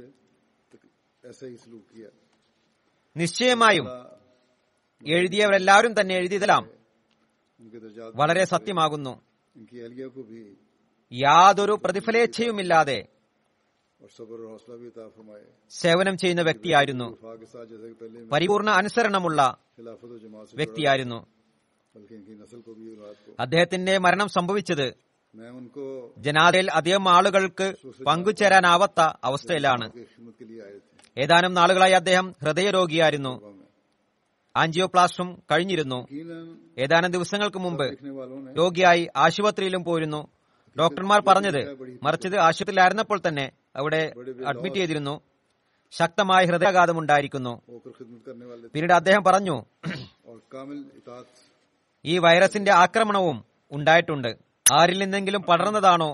ऐसा ही सलूक किया നിശ്ചയമായും എഴുതിയവരെല്ലാവരും തന്നെ എഴുതിയതെല്ലാം उनके दर्जात വളരെ സത്യമാകുന്നു इनकी अहलिया को भी യാതൊരു പ്രതിഫലേച്ഛയുമില്ലാതെ और सब्र और हौसला भी अता फरमाए സേവനം ചെയ്യുന്ന വ്യക്തിയായിരുന്നു वफा के साथ जैसे कि पहले में പരിപൂർണ അനുസരണമുള്ള खिलाफत और जमात से വ്യക്തിയായിരുന്നു बल्कि इनकी नस्ल को भी औलाद को അദ്ദേഹത്തിന്റെ മരണം സംഭവിച്ചത് मैं उनको ജനാദയിൽ അധികം ആളുകൾക്ക് പങ്കുചേരാനാവാത്ത അവസ്ഥയിലാണ് की खिदमत के लिए आए थे ഏതാനും നാളുകളായി അദ്ദേഹം ഹൃദയരോഗിയായിരുന്നു सुबह में ആൻജിയോപ്ലാസ്റ്റും കഴിഞ്ഞിരുന്നു यकीनन ഏതാനും ദിവസങ്ങൾക്ക് മുമ്പ് लिखने वालों ने രോഗിയായി ആശുപത്രിയിലും പോയിരുന്നു ഡോക്ടർമാർ പറഞ്ഞത് മറിച്ചത് ആശുപത്രിയിലായിരുന്നപ്പോൾ തന്നെ അവിടെ അഡ്മിറ്റ് ചെയ്തിരുന്നു ശക്തമായ ഹൃദയാഘാതമുണ്ടായിരിക്കുന്നു होकर खिदमत करने वाले थे പിന്നീട് അദ്ദേഹം പറഞ്ഞു और कामिल इतात ഈ വൈറസിന്റെ ആക്രമണവും ഉണ്ടായിട്ടുണ്ട് ആരിൽ നിന്നെങ്കിലും പടർന്നതാണോ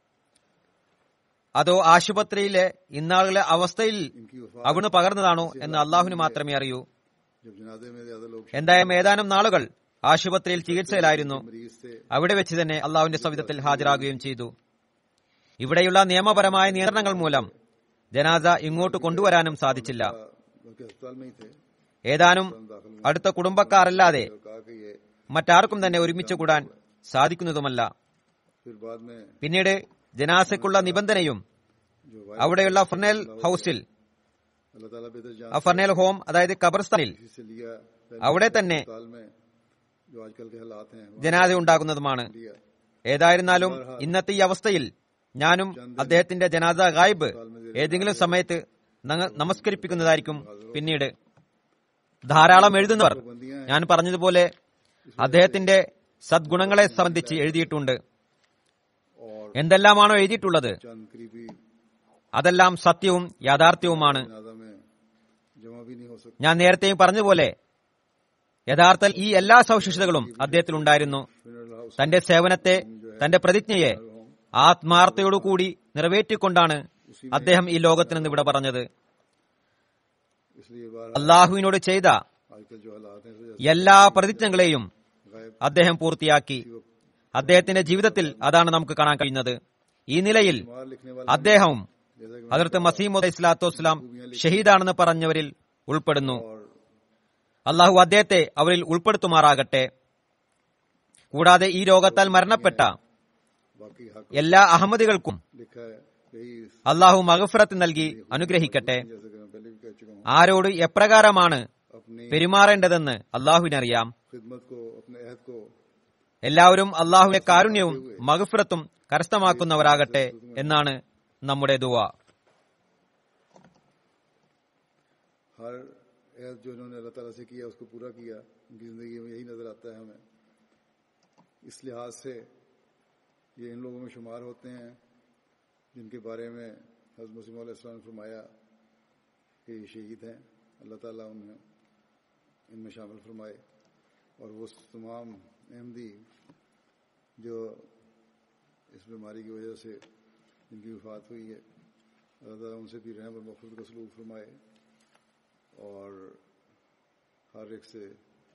അതോ ആശുപത്രിയിലെ ഇന്നാളുകളെ അവസ്ഥയിൽ इनकी वफा അവിടുന്ന് പകർന്നതാണോ എന്ന് അള്ളാഹുവിന് മാത്രമേ അറിയൂ जब जनाजे में ज्यादा लोग എന്തായാലും ഏതാനും നാളുകൾ ആശുപത്രിയിൽ ചികിത്സയിലായിരുന്നു मरीज थे അവിടെ വെച്ച് തന്നെ അള്ളാഹുവിന്റെ സവിധത്തിൽ ഹാജരാകുകയും ചെയ്തു ഇവിടെയുള്ള നിയമപരമായ നിയന്ത്രണങ്ങൾ മൂലം ജനാസ ഇങ്ങോട്ട് കൊണ്ടുവരാനും സാധിച്ചില്ല बल्कि अस्पताल में ही थे ഏതാനും दाखिल അടുത്ത കുടുംബക്കാരല്ലാതെ और कहा कि ये മറ്റാർക്കും തന്നെ ഒരുമിച്ച് കൂടാൻ സാധിക്കുന്നതുമല്ല फिर बाद में പിന്നീട് ജനാസയ്ക്കുള്ള നിബന്ധനയും जो അവിടെയുള്ള ഫർണേൽ ഹൌസിൽ अल्लाह ताला बेहतर जान ആ ഫർണേൽ ഹോം അതായത് ഖബർസ്ഥാനിൽ किसी से लिया അവിടെ തന്നെ अस्पताल में जो आजकल के हालात हैं वो ജനാസ ഉണ്ടാകുന്നതുമാണ് लिया ഏതായിരുന്നാലും ഇന്നത്തെ ഈ അവസ്ഥയിൽ ഞാനും അദ്ദേഹത്തിന്റെ ജനാസ ഗായിബ് ഏതെങ്കിലും സമയത്ത് നങ്ങ- നമസ്കരിപ്പിക്കുന്നതായിരിക്കും പിന്നീട് ധാരാളം എഴുതുന്നവർ ഞാൻ പറഞ്ഞതുപോലെ അദ്ദേഹത്തിന്റെ സദ്ഗുണങ്ങളെ സംബന്ധിച്ച് എഴുതിയിട്ടുണ്ട് और എന്തെല്ലാമാണോ എഴുതിയിട്ടുള്ളത് चंद करीबी അതെല്ലാം സത്യവും യാഥാർത്ഥ്യവുമാണ് जनाजा में जमा भी नहीं हो सकता ഞാൻ നേരത്തെയും പറഞ്ഞതുപോലെ യഥാർത്ഥത്തിൽ ഈ എല്ലാ സവിശേഷതകളും അദ്ദേഹത്തിൽ ഉണ്ടായിരുന്നു फ्यूनरल हाउस തന്റെ സേവനത്തെ തന്റെ പ്രതിജ്ഞയെ ആത്മാർത്ഥയോടുകൂടി നിറവേറ്റിക്കൊണ്ടാണ് അദ്ദേഹം ഈ ലോകത്തിന് നിന്ന് ഇവിടെ പറഞ്ഞത് इसलिए बार അള്ളാഹുവിനോട് ചെയ്ത आजकल जो हालात हैं इस वजह എല്ലാ പ്രതിജ്ഞകളെയും से गायब അദ്ദേഹം പൂർത്തിയാക്കി അദ്ദേഹത്തിന്റെ ജീവിതത്തിൽ അതാണ് നമുക്ക് കാണാൻ കഴിയുന്നത് ഈ നിലയിൽ मार लिखने वाले അദ്ദേഹവും जैसा कि ഹജറത്ത് മസീമുദ് ഇസ്ലാത്തു വസ്സലാം ഷഹീദാണെന്ന് പറഞ്ഞവരിൽ ഉൾപ്പെടുന്നു और അള്ളാഹു അദ്ദേഹത്തെ അവരിൽ ഉൾപ്പെടുത്തുമാറാകട്ടെ കൂടാതെ ഈ രോഗത്താൽ മരണപ്പെട്ട बाकी हक എല്ലാ അഹമ്മദികൾക്കും लिखा है यही അള്ളാഹു മഹഫറത്ത് നൽകി അനുഗ്രഹിക്കട്ടെ जैसे कि मैं पहले भी कह चुका हूँ ആരോട് എപ്രകാരമാണ് अपनी പെരുമാറേണ്ടതെന്ന് അള്ളാഹുവിനറിയാം खिदमत को अपने अहद को എല്ലാവരും അള്ളാഹുവിന്റെ കാരുണ്യവും മഹഫറത്തും കരസ്ഥമാക്കുന്നവരാകട്ടെ എന്നാണ് നമ്മുടെ ദുവ हर अहद जो इन्होंने अल्लाह ताला से किया उसको पूरा किया उनकी ज़िंदगी में यही नज़र आता है हमें इस लिहाज से ये इन लोगों में शुमार होते हैं जिनके बारे में हज़रत मसीम ने फरमाया कि ये शहीद हैं अल्लाह ताला उन्हें इनमें शामिल फरमाए और वो तमाम अहमदी जो इस बीमारी की वजह से जिनकी वफात हुई है अल्लाह ताला उनसे भी रहम और मफरत का सलूक फरमाए और हर एक से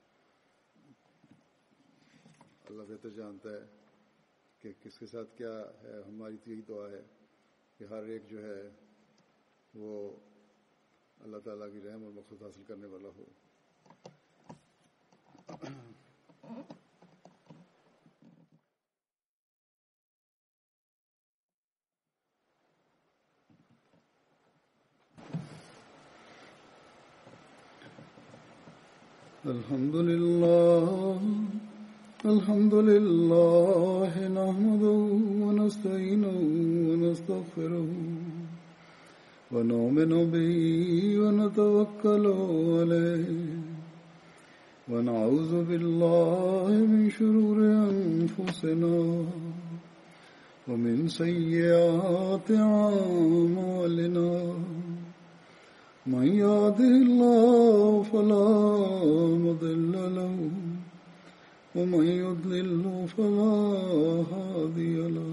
अल्लाह बेहतर जानता है कि किसके साथ क्या है हमारी तो यही दुआ है कि हर एक जो है वो अल्लाह ताला की रहम और मकसद हासिल करने वाला हो الحمد لله الحمد لله نحمده ونستعينه ونستغفره ونؤمن به ونتوكل عليه ونعوذ بالله من شرور أنفسنا ومن سيئات أعمالنا من يهده الله فلا مضل له ومن يضلل فلا هادي له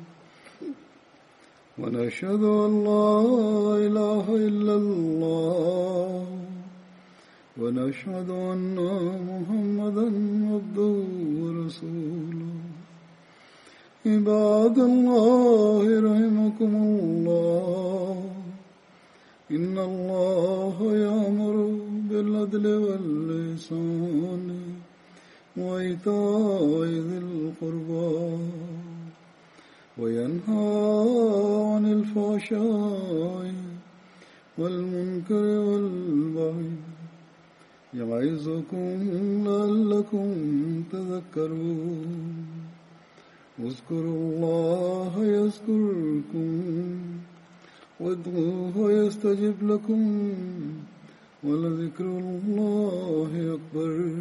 ونشهد أن لا إله إلا الله ونشهد أن محمدا عبده ورسوله عباد الله رحمكم الله إن الله يأمر بالعدل واللسان وإيتاء ذي القربى وينهى عن الفحشاء والمنكر والبغي يعظكم لعلكم تذكرون اذكروا الله يذكركم وادعوه يستجب لكم ولذكر الله أكبر